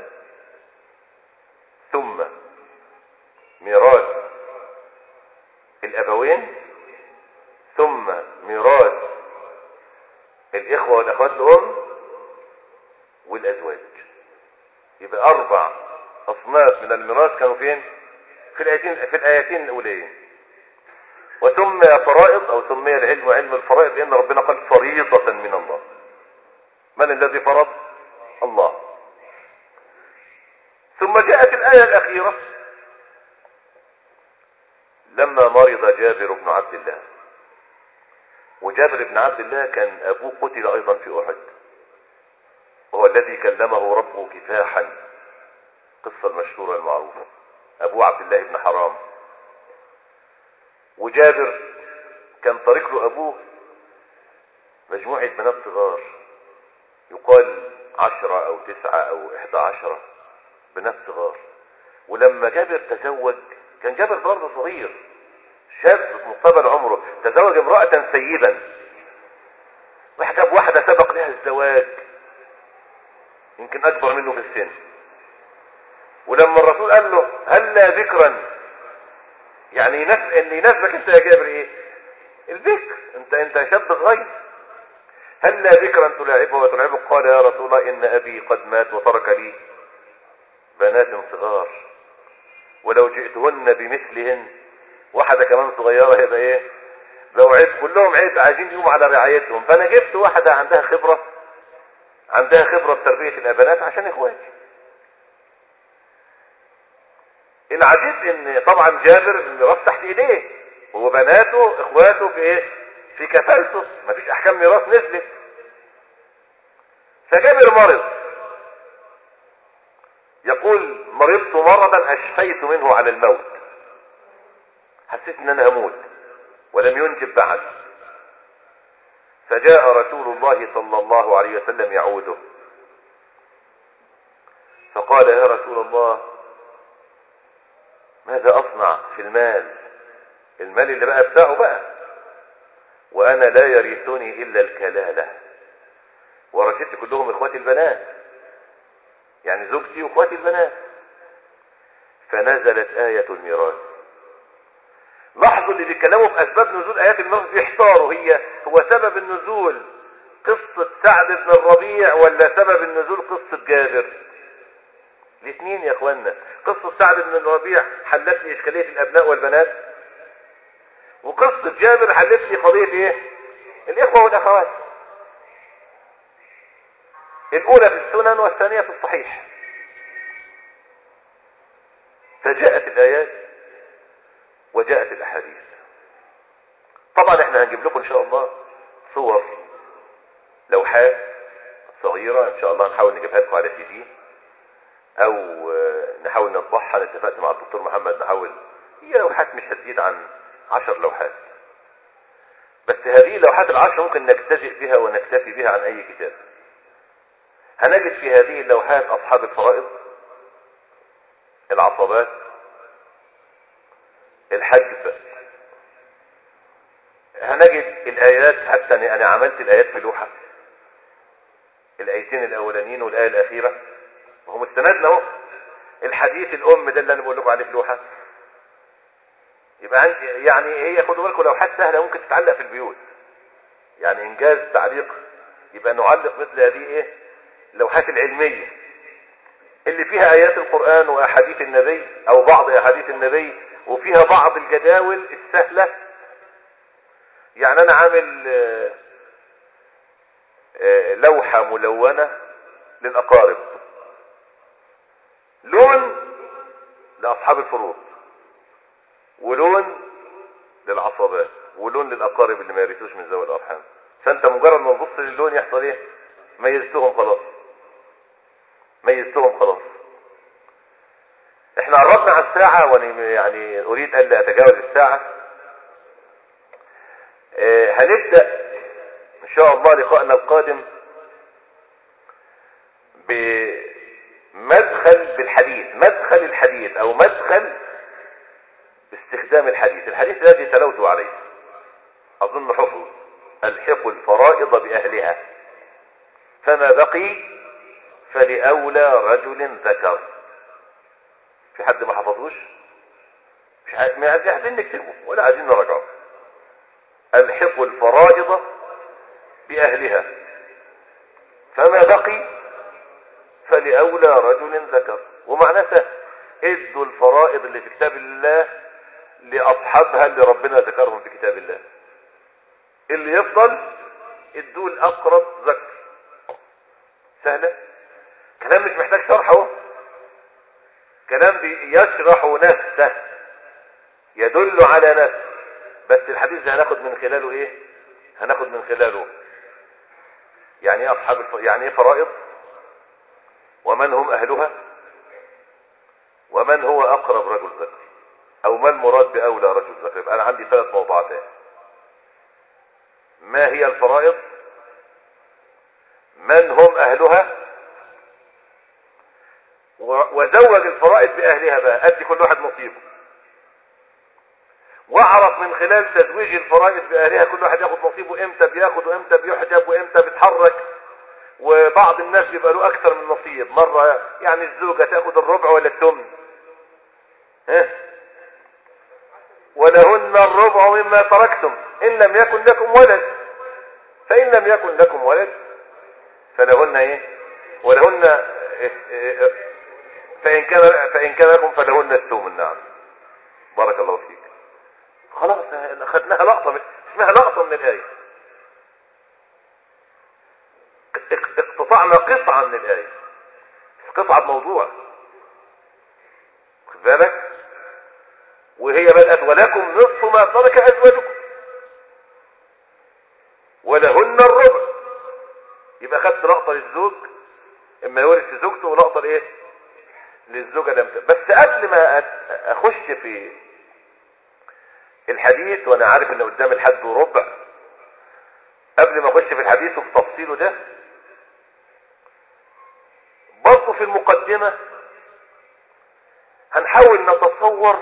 ثم ميراث الابوين ثم ميراث الاخوة والاخوات الام والازواج يبقى اربع اصناف من الميراث كانوا فين في الايتين في الايتين الاولين وسمي فرائض او سمي العلم علم الفرائض لان ربنا قال فريضة من الله من الذي فرض الله ثم جاءت الآية الأخيرة لما مرض جابر بن عبد الله وجابر بن عبد الله كان أبوه قتل أيضا في أحد وهو الذي كلمه ربه كفاحا قصة المشهورة المعروفة أبوه عبد الله بن حرام وجابر كان طريق له أبوه مجموعة بنات صغار يقال عشرة أو تسعة أو إحدى عشرة بنات صغار ولما جابر تزوج كان جابر برضه صغير شاب في مقتبل عمره تزوج امرأة سيدا وحجب واحدة سبق لها الزواج يمكن أكبر منه في السن ولما الرسول قال له هل لا ذكرا يعني ينف... ان ينفذك انت يا جابر ايه الذكر انت انت شاب صغير هل لا ذكرا تلاعبه وتلعبه قال يا رسول الله ان ابي قد مات وترك لي بنات صغار ولو جئتهن بمثلهن واحدة كمان صغيرة يبقى ايه لو عيب كلهم عيب عايزين يقوموا على رعايتهم فانا جبت واحدة عندها خبرة عندها خبرة بتربية الابنات عشان اخواتي العجيب ان طبعا جابر الميراث تحت ايديه وبناته اخواته في ايه في كفالته مفيش احكام ميراث نزلت فجابر مرض يقول مرضت مرضا اشفيت منه على الموت حسيت ان انا هموت ولم ينجب بعد فجاء رسول الله صلى الله عليه وسلم يعوده فقال يا رسول الله ماذا اصنع في المال المال اللي بقى بتاعه بقى وانا لا يرثني الا الكلالة ورثت كلهم اخواتي البنات يعني زوجتي واخواتي البنات فنزلت آية الميراث لاحظوا اللي بيتكلموا في اسباب نزول ايات الميراث بيحتاروا هي هو سبب النزول قصة سعد بن الربيع ولا سبب النزول قصة جابر الاثنين يا اخوانا قصة سعد بن الربيع حلت لي اشكالية الابناء والبنات وقصة جابر حلت لي قضية ايه الاخوة والاخوات الاولى في السنن والثانية في الصحيح فجاءت الايات وجاءت الاحاديث طبعا احنا هنجيب لكم ان شاء الله صور لوحات صغيرة ان شاء الله نحاول نجيبها لكم على سي دي او نحاول نطبعها انا اتفقت مع الدكتور محمد نحاول هي لوحات مش هتزيد عن عشر لوحات بس هذه اللوحات العشر ممكن نجتزئ بها ونكتفي بها عن اي كتاب هنجد في هذه اللوحات اصحاب الفرائض العصبات الحجب هنجد الايات حتى انا عملت الايات في لوحة الايتين الاولانيين والايه الاخيره وهو مستندنا اهو الحديث الام ده اللي انا بقول لكم عليه في لوحه يبقى يعني هي خدوا بالكم لوحات سهله ممكن تتعلق في البيوت يعني انجاز تعليق يبقى نعلق مثل هذه ايه اللوحات العلميه اللي فيها ايات القران واحاديث النبي او بعض احاديث النبي وفيها بعض الجداول السهله يعني انا عامل لوحه ملونه للاقارب لون لاصحاب الفروض ولون للعصبات ولون للاقارب اللي ما يرثوش من ذوي الارحام فانت مجرد ما تبص للون يحصل ايه ميزتهم خلاص ميزتهم خلاص احنا قربنا على الساعة وانا يعني اريد الا اتجاوز الساعة اه هنبدأ ان شاء الله لقاءنا القادم بمدخل بالحديث مدخل الحديث او مدخل باستخدام الحديث الحديث الذي تلوت عليه اظن حفظ الحق الفرائض باهلها فما بقي فلأولى رجل ذكر في حد ما حفظوش مش عايزين نكتبه ولا عايزين نرجعه الحق الفرائض بأهلها فما بقي فلأولى رجل ذكر ومعناه سهل ادوا الفرائض اللي في كتاب الله لاصحابها اللي ربنا ذكرهم في كتاب الله اللي يفضل ادوا الاقرب ذكر سهله كلام مش محتاج شرح اهو كلام يشرح نفسه يدل على نفسه بس الحديث ده هناخد من خلاله ايه هناخد من خلاله يعني ايه اصحاب الف... يعني ايه فرائض ومن هم اهلها ومن هو اقرب رجل ذكر او ما المراد باولى رجل ذكر يبقى انا عندي ثلاث موضوعات ما هي الفرائض من هم اهلها وزوج الفرائض باهلها بقى ادي كل واحد نصيبه واعرف من خلال تزويج الفرائض باهلها كل واحد ياخد نصيبه امتى بياخد وامتى بيحجب وامتى بيتحرك وبعض الناس بيبقى له اكثر من نصيب مره يعني الزوجه تاخد الربع ولا الثمن ها ولهن الربع مما تركتم ان لم يكن لكم ولد فان لم يكن لكم ولد فلهن ايه ولهن فان كان فان كان لكم فلهن الثمن نعم بارك الله فيك خلاص اخذناها لقطه اسمها لقطه من الايه اقتطعنا قطعه من الايه قطعه موضوع خد بالك وهي بدأت ولكم نصف ما ترك أزواجكم ولهن الربع يبقى خدت لقطة للزوج اما يورث زوجته ولقطة لايه للزوجة لم بس قبل ما اخش في الحديث وانا عارف ان قدام الحد وربع قبل ما اخش في الحديث وفي تفصيله ده برضه في المقدمة هنحاول نتصور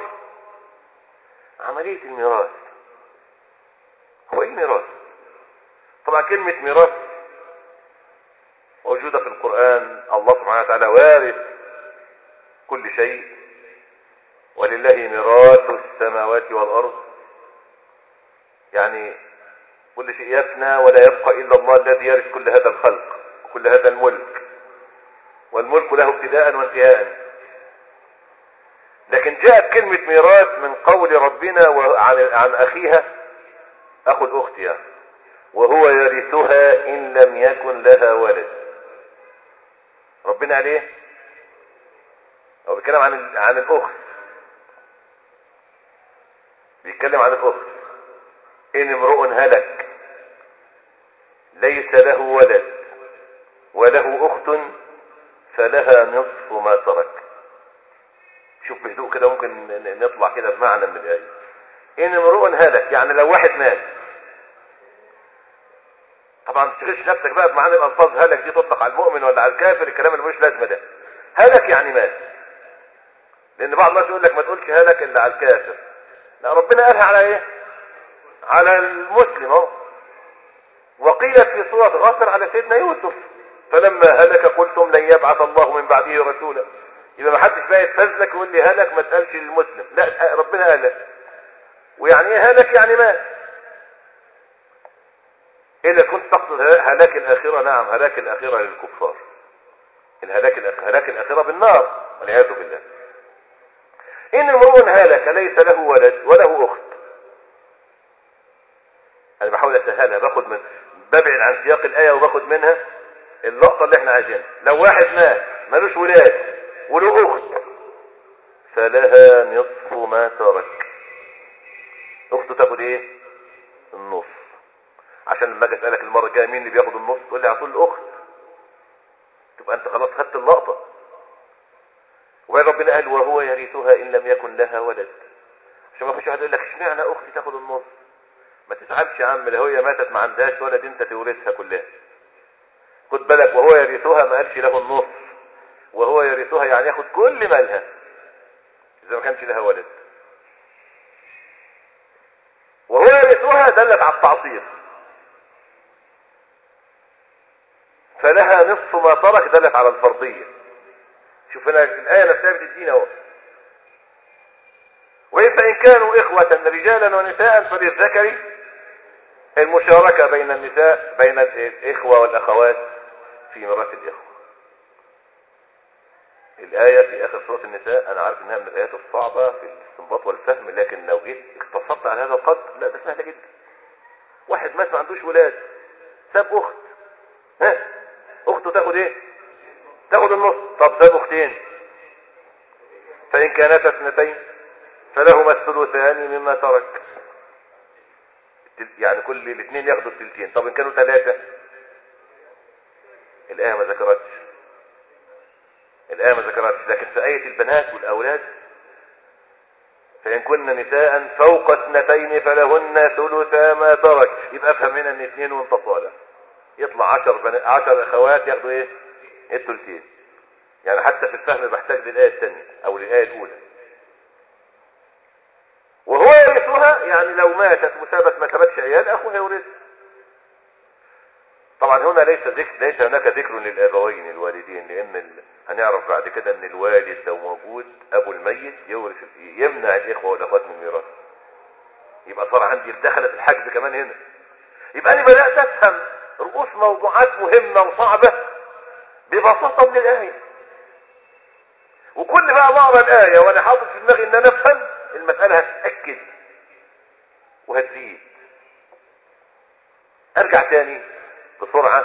عملية الميراث هو ايه ميراث طبعا كلمة ميراث موجودة في القرآن الله سبحانه وتعالى وارث كل شيء ولله ميراث السماوات والأرض يعني كل شيء يفنى ولا يبقى إلا الله الذي يرث كل هذا الخلق وكل هذا الملك والملك له ابتداء وانتهاء لكن جاءت كلمة ميراث من قول ربنا عن, عن أخيها أخو الأخت يعني وهو يرثها إن لم يكن لها ولد ربنا عليه هو بيتكلم عن عن الأخت بيتكلم عن الأخت إن امرؤ هلك ليس له ولد وله أخت فلها نصف ما ترك شوف بهدوء كده ممكن نطلع كده بمعنى من الآية إن امرؤ هلك يعني لو واحد مات طبعا ما تشغلش نفسك بقى بمعنى الألفاظ هلك دي تطلق على المؤمن ولا على الكافر الكلام اللي مش لازمه ده هلك يعني مات لأن بعض الناس يقول لك ما تقولش هلك إلا على الكافر لا ربنا قالها على إيه على المسلم اهو وقيلت في سورة غافر على سيدنا يوسف فلما هلك قلتم لن يبعث الله من بعده رسولا يبقى ما حدش بقى يتفزلك ويقول لي هلك ما تقالش للمسلم لا ربنا قال ويعني ايه هلك يعني مات اذا كنت تقصد هلاك الاخره نعم هلاك الاخره للكفار الهلاك الاخره هلاك الاخره بالنار والعياذ بالله ان امرؤ هلك ليس له ولد وله اخت انا بحاول اسهلها باخد من ببعد عن سياق الايه وباخد منها اللقطه اللي احنا عايزينها لو واحد مات ملوش ولاد وله اخت فلها نصف ما ترك اخته تاخد ايه النص عشان لما اجي اسالك المره الجايه مين اللي بياخد النص تقول لي على طول الاخت تبقى انت خلاص خدت اللقطه وبعدين ربنا قال وهو يرثها ان لم يكن لها ولد عشان ما فيش واحد يقول لك اشمعنى اختي تاخد النص ما تزعلش يا عم لو هي ماتت ما عندهاش ولد انت تورثها كلها خد بالك وهو يرثها ما قالش له النص وهو يرثها يعني ياخد كل مالها اذا ما كانش لها ولد وهو يرثها دلت على التعصيب فلها نصف ما ترك دلت على الفرضية شوف هنا الآية نفسها بتدينا اهو وإن فإن كانوا إخوة رجالا ونساء فللذكر المشاركة بين النساء بين الإخوة والأخوات في ميراث الإخوة الآية في آخر سورة النساء أنا عارف إنها من الآيات الصعبة في الاستنباط والفهم لكن لو جيت اقتصرت على هذا القدر لا ده سهل جدا واحد مات ما عندوش ولاد ساب أخت ها أخته تاخد إيه؟ تاخد النص طب ساب أختين فإن كانتا اثنتين فلهما الثلثان مما ترك يعني كل الاثنين ياخدوا الثلثين طب إن كانوا ثلاثة الآية ما ذكرتش الآية ما ذكرتش لكن في آية البنات والأولاد فإن كن نساء فوق اثنتين فلهن ثلثا ما ترك يبقى افهم هنا ان اثنين وانت طالع يطلع عشر, بن... عشر اخوات ياخدوا ايه الثلثين يعني حتى في الفهم بحتاج للآية الثانية او للآية الاولى وهو يرثها يعني لو ماتت وسابت ما سابتش عيال اخوها يورث طبعا هنا ليس ذكر ليس هناك ذكر للابوين الوالدين لان ال... هنعرف بعد كده ان الوالد لو موجود ابو الميت يورث يمنع الاخوه والاخوات من الميراث يبقى صار عندي دخلت الحجب كمان هنا يبقى انا بدات افهم رؤوس موضوعات مهمه وصعبه ببساطه من الايه وكل بقى ما اقرا الايه وانا حاطط في دماغي ان انا افهم المساله هتتاكد وهتزيد ارجع تاني بسرعه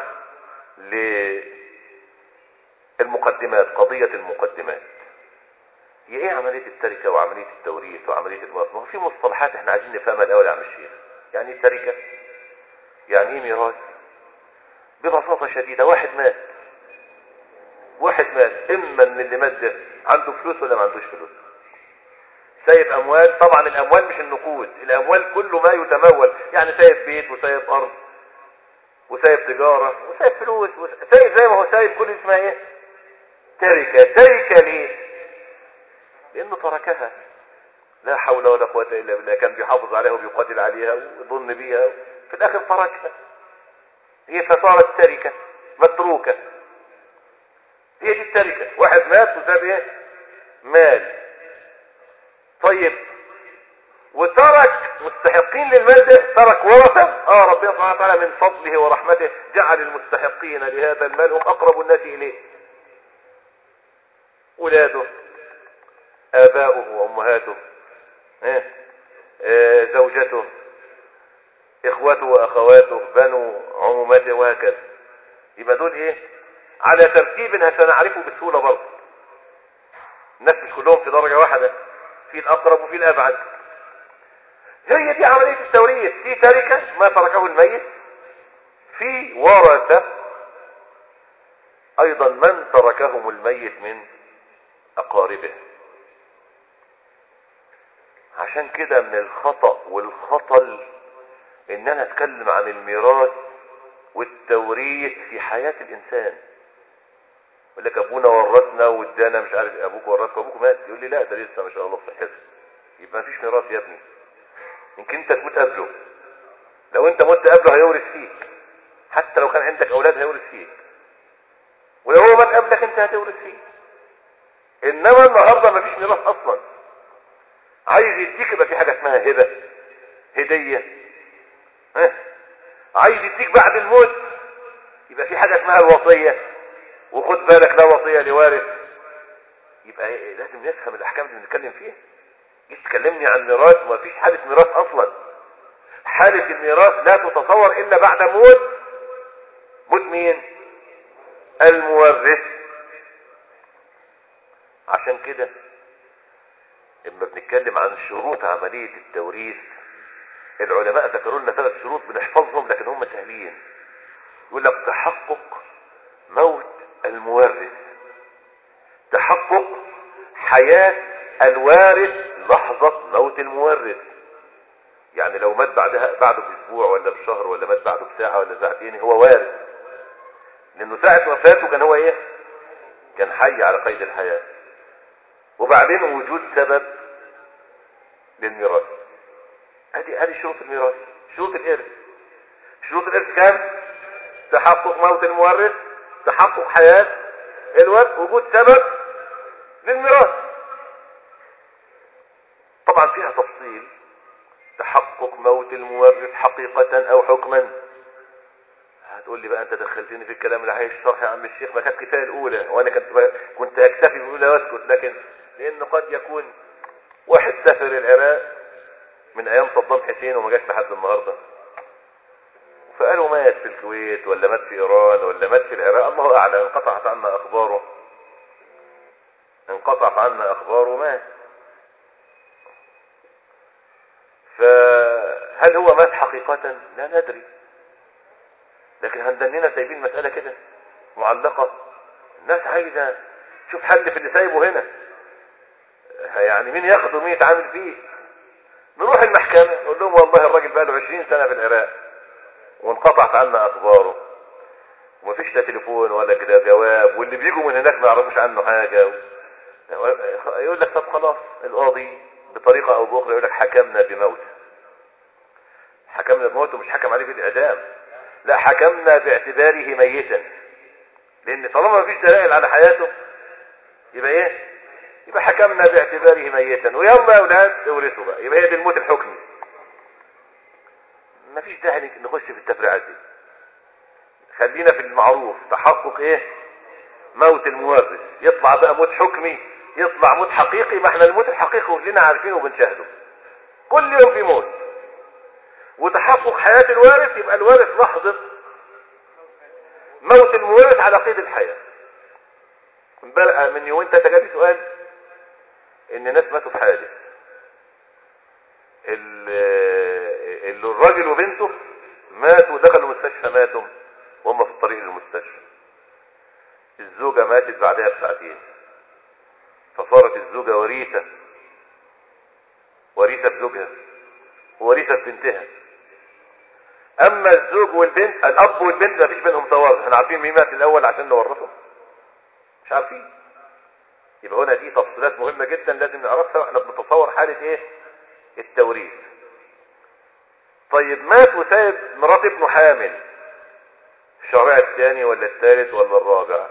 للمقدمات قضيه المقدمات هي ايه عمليه التركه وعمليه التوريث وعمليه الميراث ما هو في مصطلحات احنا عايزين نفهمها الاول يا عم الشيخ يعني ايه تركه يعني ايه ميراث ببساطه شديده واحد مات واحد مات اما ان اللي مات ده عنده فلوس ولا ما عندوش فلوس سايب اموال طبعا الاموال مش النقود الاموال كله ما يتمول يعني سايب بيت وسايب ارض وسايب تجارة وسايب فلوس سايب زي ما هو سايب كل اسمها ايه تركة تركة ليه لانه تركها لا حول ولا قوة الا بالله كان بيحافظ عليها وبيقاتل عليها ويظن بيها في الاخر تركها هي فصارت تركة متروكة هي دي التركة واحد مات وساب ايه مال طيب وترك مستحقين للمال ده ترك ورثة اه ربنا سبحانه وتعالى من فضله ورحمته جعل المستحقين لهذا المال هم اقرب الناس اليه اولاده اباؤه وامهاته اه اه زوجته اخوته واخواته بنو عموماته وهكذا يبقى دول ايه على ترتيب سنعرفه بسهولة برضه الناس مش كلهم في درجة واحدة في الأقرب وفي الأبعد هي دي عملية التوريث في تركة ما تركه الميت في ورثة أيضا من تركهم الميت من أقاربه عشان كده من الخطأ والخطل ان انا اتكلم عن الميراث والتوريث في حياة الانسان يقول لك ابونا ورثنا وادانا مش عارف ابوك ورثك ابوك مات يقول لي لا ده لسه ما شاء الله في صحته يبقى مفيش ميراث يا ابني يمكن انت تموت قبله لو انت مت قبله هيورث فيك حتى لو كان عندك اولاد هيورث فيك ولو هو مات قبلك انت هتورث فيه انما النهارده مفيش ميراث اصلا عايز يديك يبقى في حاجه اسمها هبه هديه ها عايز يديك بعد الموت يبقى في حاجه اسمها الوصيه وخد بالك لا وصيه لوارث يبقى إيه لازم نفهم الاحكام اللي بنتكلم فيها جيت تكلمني عن ميراث وما فيش حاله ميراث اصلا حاله الميراث لا تتصور الا بعد موت موت مين المورث عشان كده لما بنتكلم عن شروط عمليه التوريث العلماء ذكروا لنا ثلاث شروط بنحفظهم لكن هم سهلين يقول لك تحقق موت المورث تحقق حياة الوارث لحظة موت المورث يعني لو مات بعدها بعده باسبوع ولا بشهر ولا مات بعده بساعة ولا ساعتين هو وارث لانه ساعة وفاته كان هو ايه كان حي على قيد الحياة وبعدين وجود سبب للميراث ادي ادي شروط الميراث شروط الارث شروط الارث كام تحقق موت المورث تحقق حياة الورث وجود سبب للميراث طبعا فيها تفصيل تحقق موت المورث حقيقة او حكما هتقول لي بقى انت دخلتني في الكلام اللي عايش شرح يا عم الشيخ ما كانت كفايه الاولى وانا كنت ب... كنت اكتفي بالاولى واسكت لكن لان قد يكون واحد سافر العراق من ايام صدام حسين وما جاش لحد النهارده فقالوا مات في الكويت ولا مات في ايران ولا مات في العراق الله اعلم انقطعت عنا اخباره انقطعت عنا اخباره مات فهل هو مات حقيقة لا ندري لكن هندننا سايبين المسألة كده معلقة الناس عايزة شوف حل في اللي سايبه هنا يعني مين ياخده مين يتعامل فيه نروح المحكمة نقول لهم والله الراجل بقى له 20 سنة في العراق وانقطعت عنا اخباره ومفيش لا تليفون ولا كده جواب واللي بيجوا من هناك ما يعرفوش عنه حاجة يقول لك طب خلاص القاضي بطريقة او باخرى يقول لك حكمنا بموت حكمنا بموت ومش حكم عليه بالاعدام لا حكمنا باعتباره ميتا لان طالما مفيش دلائل على حياته يبقى ايه يبقى حكمنا باعتباره ميتا ويلا يا اولاد اورثوا بقى يبقى هي دي الموت الحكمي مفيش داعي نخش في التفريعات دي خلينا في المعروف تحقق ايه موت المورث يطلع بقى موت حكمي يطلع موت حقيقي ما احنا الموت الحقيقي كلنا عارفينه وبنشاهده كل يوم في موت وتحقق حياة الوارث يبقى الوارث لحظة موت المورث على قيد الحياة من يومين تلاته جالي سؤال ان ناس ماتوا في حادث اللي الراجل وبنته ماتوا ودخلوا المستشفى ماتوا وهم في الطريق للمستشفى الزوجة ماتت بعدها بساعتين فصارت الزوجة وريثة وريثة بزوجها ووريثة ببنتها اما الزوج والبنت الاب والبنت ما فيش بينهم توارث احنا عارفين مين مات الاول عشان نورثه مش عارفين يبقى هنا دي تفصيلات مهمة جدا لازم نعرفها واحنا بنتصور حالة ايه التوريث طيب مات وسايب مرات ابنه حامل الشرع الثاني ولا الثالث ولا الرابع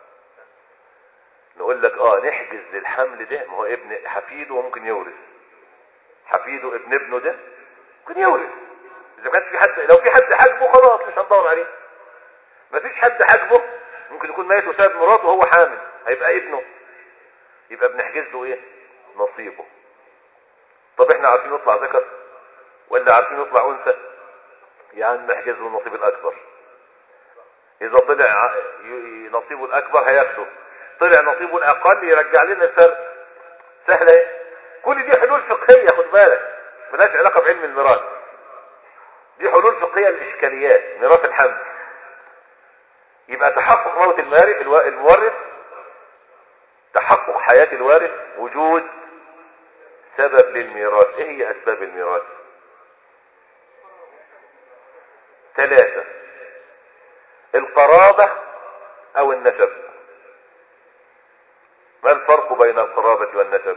نقول لك اه نحجز للحمل ده ما هو ابن حفيده وممكن يورث حفيده ابن ابنه ده ممكن يورث اذا كانت في حد لو في حد حاجبه خلاص مش هندور عليه ما فيش حد حاجبه ممكن يكون ميت وسايب مراته وهو حامل هيبقى ابنه يبقى بنحجز له ايه نصيبه طب احنا عارفين نطلع ذكر ولا عارفين نطلع انثى يعني نحجز له النصيب الاكبر اذا طلع نصيبه الاكبر هياخده طلع نصيبه الاقل يرجع لنا الفرق سهله كل دي حلول فقهيه خد بالك ملهاش علاقه بعلم الميراث دي حلول فقهيه للاشكاليات ميراث الحمل يبقى تحقق موت المورث تحقق حياه الوارث وجود سبب للميراث ايه هي اسباب الميراث ثلاثة القرابة او النسب ما الفرق بين القرابة والنسب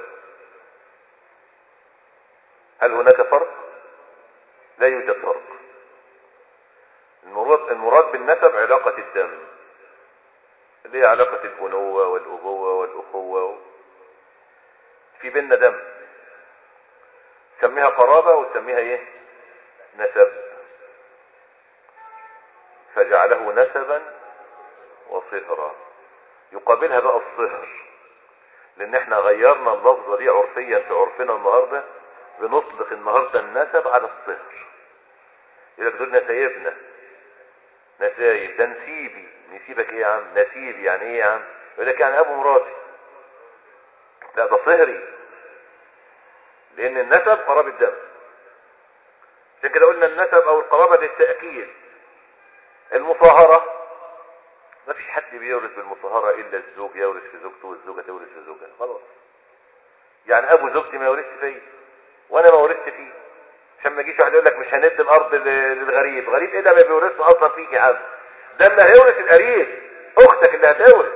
هل هناك فرق لا يوجد فرق المراد, المراد بالنسب علاقة الدم اللي هي علاقة البنوة والأبوة والأخوة في بيننا دم سميها قرابة وتسميها ايه نسب فجعله نسبا وصهرا يقابلها بقى الصهر لان احنا غيرنا اللفظة دي عرفيا في عرفنا النهاردة بنطلق النهاردة النسب على الصهر يقول لك دول نسايبنا نسايب ده نسيبي نسيبك ايه يا عم نسيبي يعني ايه يا عم يقول لك يعني ابو مراتي لا ده صهري لان النسب قرابة الدم عشان كده قلنا النسب او القرابة للتأكيد المصاهرة ما فيش حد بيورث بالمصاهرة الا الزوج يورث في زوجته والزوجة تورث في زوجها خلاص يعني ابو زوجتي ما يورثش فيا وانا ما ورثت فيه عشان ما يجيش واحد يقول لك مش هندي الارض للغريب غريب ايه ده ما بيورثش اصلا فيك يا عم ده اللي هيورث القريب اختك اللي هتورث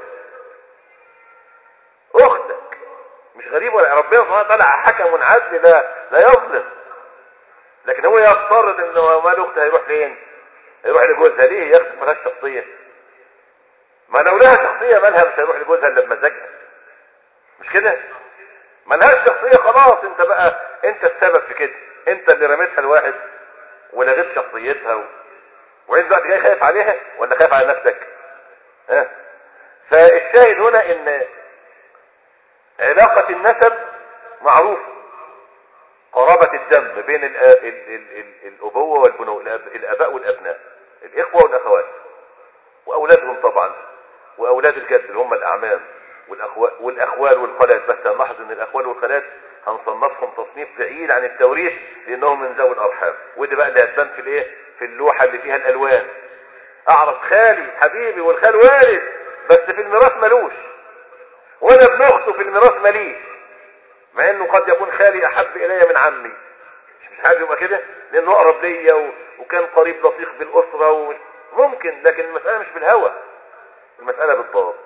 اختك مش غريب ولا ربنا سبحانه وتعالى حكم عدل لا لا يظلم لكن هو يفترض انه مال اختها هيروح فين هيروح لجوزها ليه يا اختك مالهاش شخصيه ما لو لها شخصيه مالها مش هيروح لجوزها الا بمزاجها مش كده مالهاش شخصيه خلاص انت بقى انت السبب في كده انت اللي رميتها لواحد ولغيت شخصيتها و... وانت دلوقتي جاي خايف عليها ولا خايف على نفسك ها فالشاهد هنا ان علاقة النسب معروفة قرابة الدم بين ال ال ال ال الأبوة والبنو الأب- الآباء والأبناء الإخوة والأخوات وأولادهم طبعا وأولاد الجد اللي هم الأعمام والأخوال, والأخوال والخالات بس هنلاحظ إن الأخوال والخالات هنصنفهم تصنيف بعيد عن التوريث لأنهم من ذوي الأرحام ودي بقى اللي هتبان في الإيه في اللوحة اللي فيها الألوان أعرف خالي حبيبي والخال وارث بس في الميراث ملوش وأنا ابن أخته في الميراث ماليش مع انه قد يكون خالي احب الي من عمي مش مش حاجه يبقى كده لانه اقرب ليا و... وكان قريب لطيف بالاسره و... ممكن لكن المساله مش بالهوى المساله بالضبط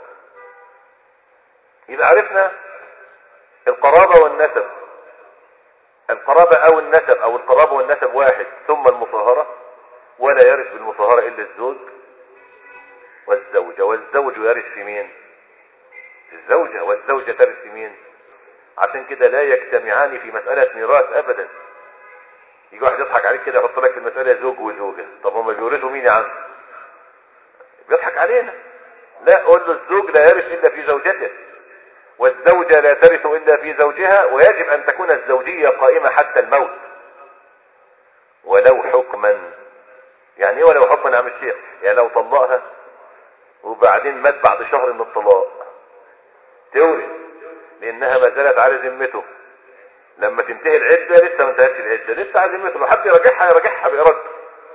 يبقى عرفنا القرابه والنسب القرابه او النسب او القرابه والنسب واحد ثم المصاهره ولا يرث بالمصاهره الا الزوج والزوجه والزوج يرث في مين الزوجه والزوجه ترث في مين عشان كده لا يجتمعان في مسألة ميراث أبدا يجي واحد يضحك عليك كده يحط لك في المسألة زوج وزوجة طب هم بيورثوا مين يا عم بيضحك علينا لا قول له الزوج لا يرث إلا في زوجته والزوجة لا ترث إلا في زوجها ويجب أن تكون الزوجية قائمة حتى الموت ولو حكما يعني ايه ولو حكما يا عم الشيخ يعني لو طلقها وبعدين مات بعد شهر من الطلاق تورث لانها ما زالت على ذمته لما تنتهي العده لسه ما انتهتش العده لسه على ذمته لو حد يراجعها يراجعها بارادته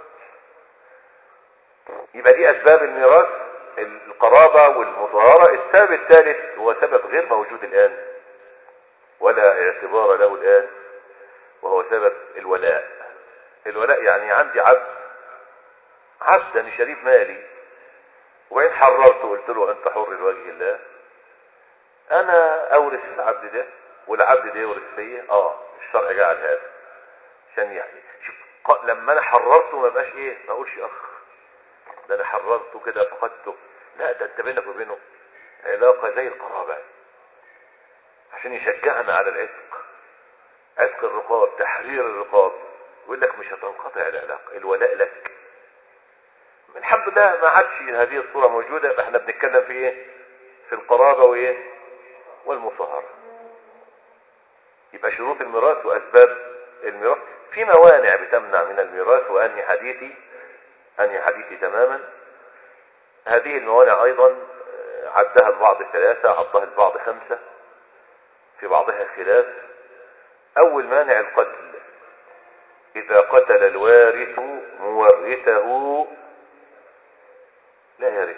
يبقى دي اسباب الميراث القرابه والمظاهره السبب الثالث هو سبب غير موجود الان ولا اعتبار له الان وهو سبب الولاء الولاء يعني عندي عبد عبد انا شريف مالي وإن حررته قلت له انت حر لوجه الله انا اورث العبد ده والعبد ده يورث فيا اه الشرع جعل هذا عشان يعني شوف ق- لما انا حررته ما بقاش ايه ما اقولش اخ ده انا حررته كده فقدته لا ده انت بينك وبينه علاقة زي القرابة عشان يشجعنا على العتق عتق الرقاب تحرير الرقاب يقول لك مش هتنقطع العلاقة الولاء لك الحمد لله ما عادش هذه الصورة موجودة يبقى احنا بنتكلم في ايه في القرابة وايه والمصاهرة يبقى شروط الميراث واسباب الميراث في موانع بتمنع من الميراث وانهي حديثي انهي حديثي تماما هذه الموانع ايضا آه، عدها البعض ثلاثة عدها البعض خمسة في بعضها خلاف اول مانع القتل اذا قتل الوارث مورثه لا يرث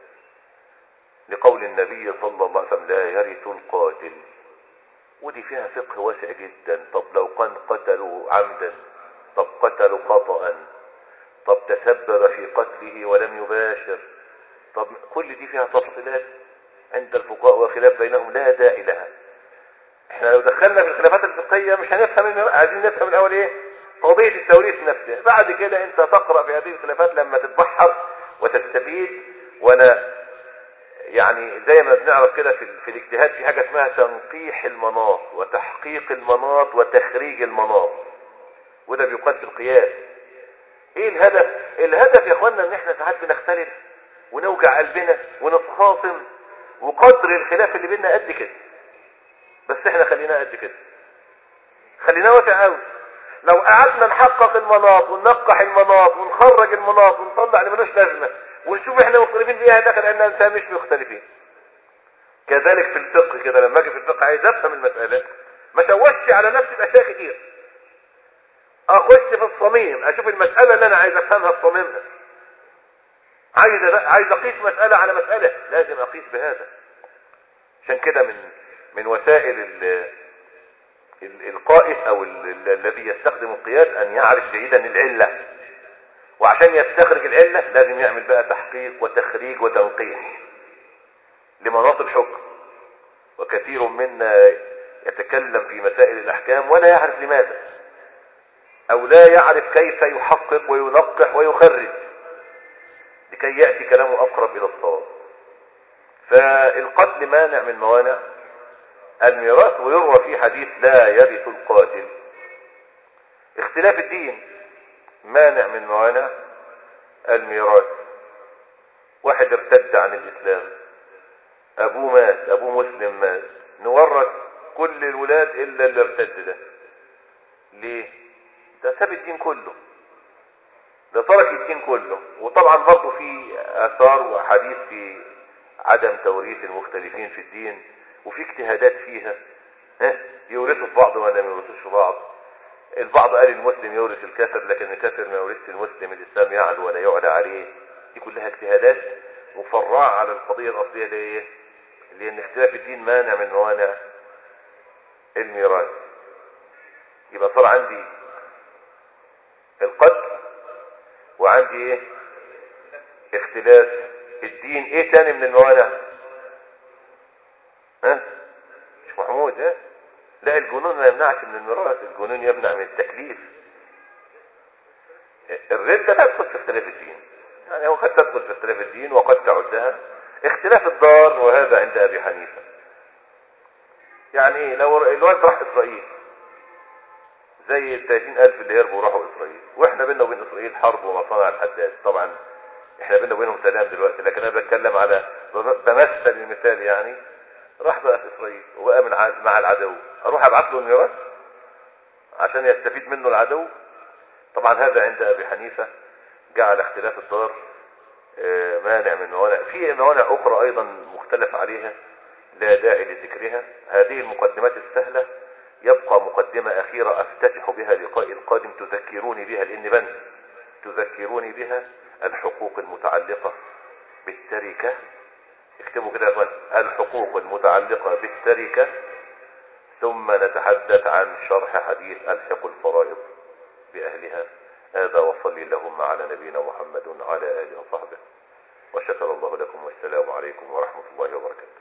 لقول النبي صلى الله عليه وسلم لا يرث القاتل ودي فيها فقه واسع جدا طب لو كان قتلوا عمدا طب قتلوا خطأ طب تسبب في قتله ولم يباشر طب كل دي فيها تفصيلات عند الفقهاء وخلاف بينهم لا داعي لها احنا لو دخلنا في الخلافات الفقهية مش هنفهم من عايزين نفهم الاول ايه قضية التوريث نفسه بعد كده انت تقرأ في هذه الخلافات لما تتبحر وتستفيد وانا يعني زي ما بنعرف كده في, في الاجتهاد في حاجة اسمها تنقيح المناط وتحقيق المناط وتخريج المناط وده بيقال في القياس ايه الهدف الهدف يا اخوانا ان احنا ساعات بنختلف ونوجع قلبنا ونتخاصم وقدر الخلاف اللي بيننا قد كده بس احنا خليناه قد كده خليناه واسع قوي لو قعدنا نحقق المناط وننقح المناط ونخرج المناط ونطلع اللي ملوش لازمه ونشوف احنا مختلفين فيها داخل ان انسان مش مختلفين كذلك في الفقه كده لما اجي في الفقه عايز افهم المساله ما شوشش على نفسي باشياء كتير اخش في الصميم اشوف المساله اللي انا عايز افهمها في صميمها عايز عايز اقيس مساله على مساله لازم اقيس بهذا عشان كده من من وسائل ال ال- القائس او ال- ال- الذي يستخدم القياس ان يعرف جيدا العله وعشان يستخرج العله لازم يعمل بقى تحقيق وتخريج وتنقيح لمناط الحكم وكثير منا يتكلم في مسائل الاحكام ولا يعرف لماذا او لا يعرف كيف يحقق وينقح ويخرج لكي يأتي كلامه اقرب الى الصواب فالقتل مانع من موانع الميراث ويروى في حديث لا يرث القاتل اختلاف الدين مانع من موانع الميراث واحد ارتد عن الاسلام ابوه مات ابوه مسلم مات نورث كل الولاد الا اللي ارتد ده ليه ده ساب الدين كله ده ترك الدين كله وطبعا برضه في اثار واحاديث في عدم توريث المختلفين في الدين وفي اجتهادات فيها ها يورثوا في بعض ولا ما يورثوش في بعض البعض قال المسلم يورث الكافر لكن الكافر ما يورثش المسلم الاسلام يعلو ولا يعلى عليه دي كلها اجتهادات مفرعه على القضيه الاصليه اللي هي لان اختلاف الدين مانع من موانع الميراث يبقى صار عندي القتل وعندي ايه اختلاف الدين ايه تاني من الموانع ها مش محمود ها لا الجنون ما يمنعش من الميراث الجنون يمنع من التكليف الردة تدخل في اختلاف الدين يعني هو قد تدخل في اختلاف الدين وقد تعدها اختلاف الدار وهذا عند ابي حنيفه يعني ايه لو الوالد راح اسرائيل زي ال 30000 اللي هربوا وراحوا اسرائيل واحنا بينا وبين اسرائيل حرب ومصانع الحداد طبعا احنا بينا وبينهم سلام دلوقتي لكن انا بتكلم على بمثل المثال يعني راح بقى في اسرائيل وبقى من مع العدو اروح ابعت له الميراث عشان يستفيد منه العدو طبعا هذا عند ابي حنيفه جعل اختلاف الدار مانع من موانع في موانع اخرى ايضا مختلف عليها لا داعي لذكرها هذه المقدمات السهله يبقى مقدمة أخيرة أفتتح بها لقائي القادم تذكروني بها لأني بنسى تذكروني بها الحقوق المتعلقة بالتركة اكتبوا كده يا اخوان الحقوق المتعلقة بالتركة ثم نتحدث عن شرح حديث الحق الفرائض بأهلها هذا وصلي اللهم على نبينا محمد وعلى آله وصحبه وشكر الله لكم والسلام عليكم ورحمة الله وبركاته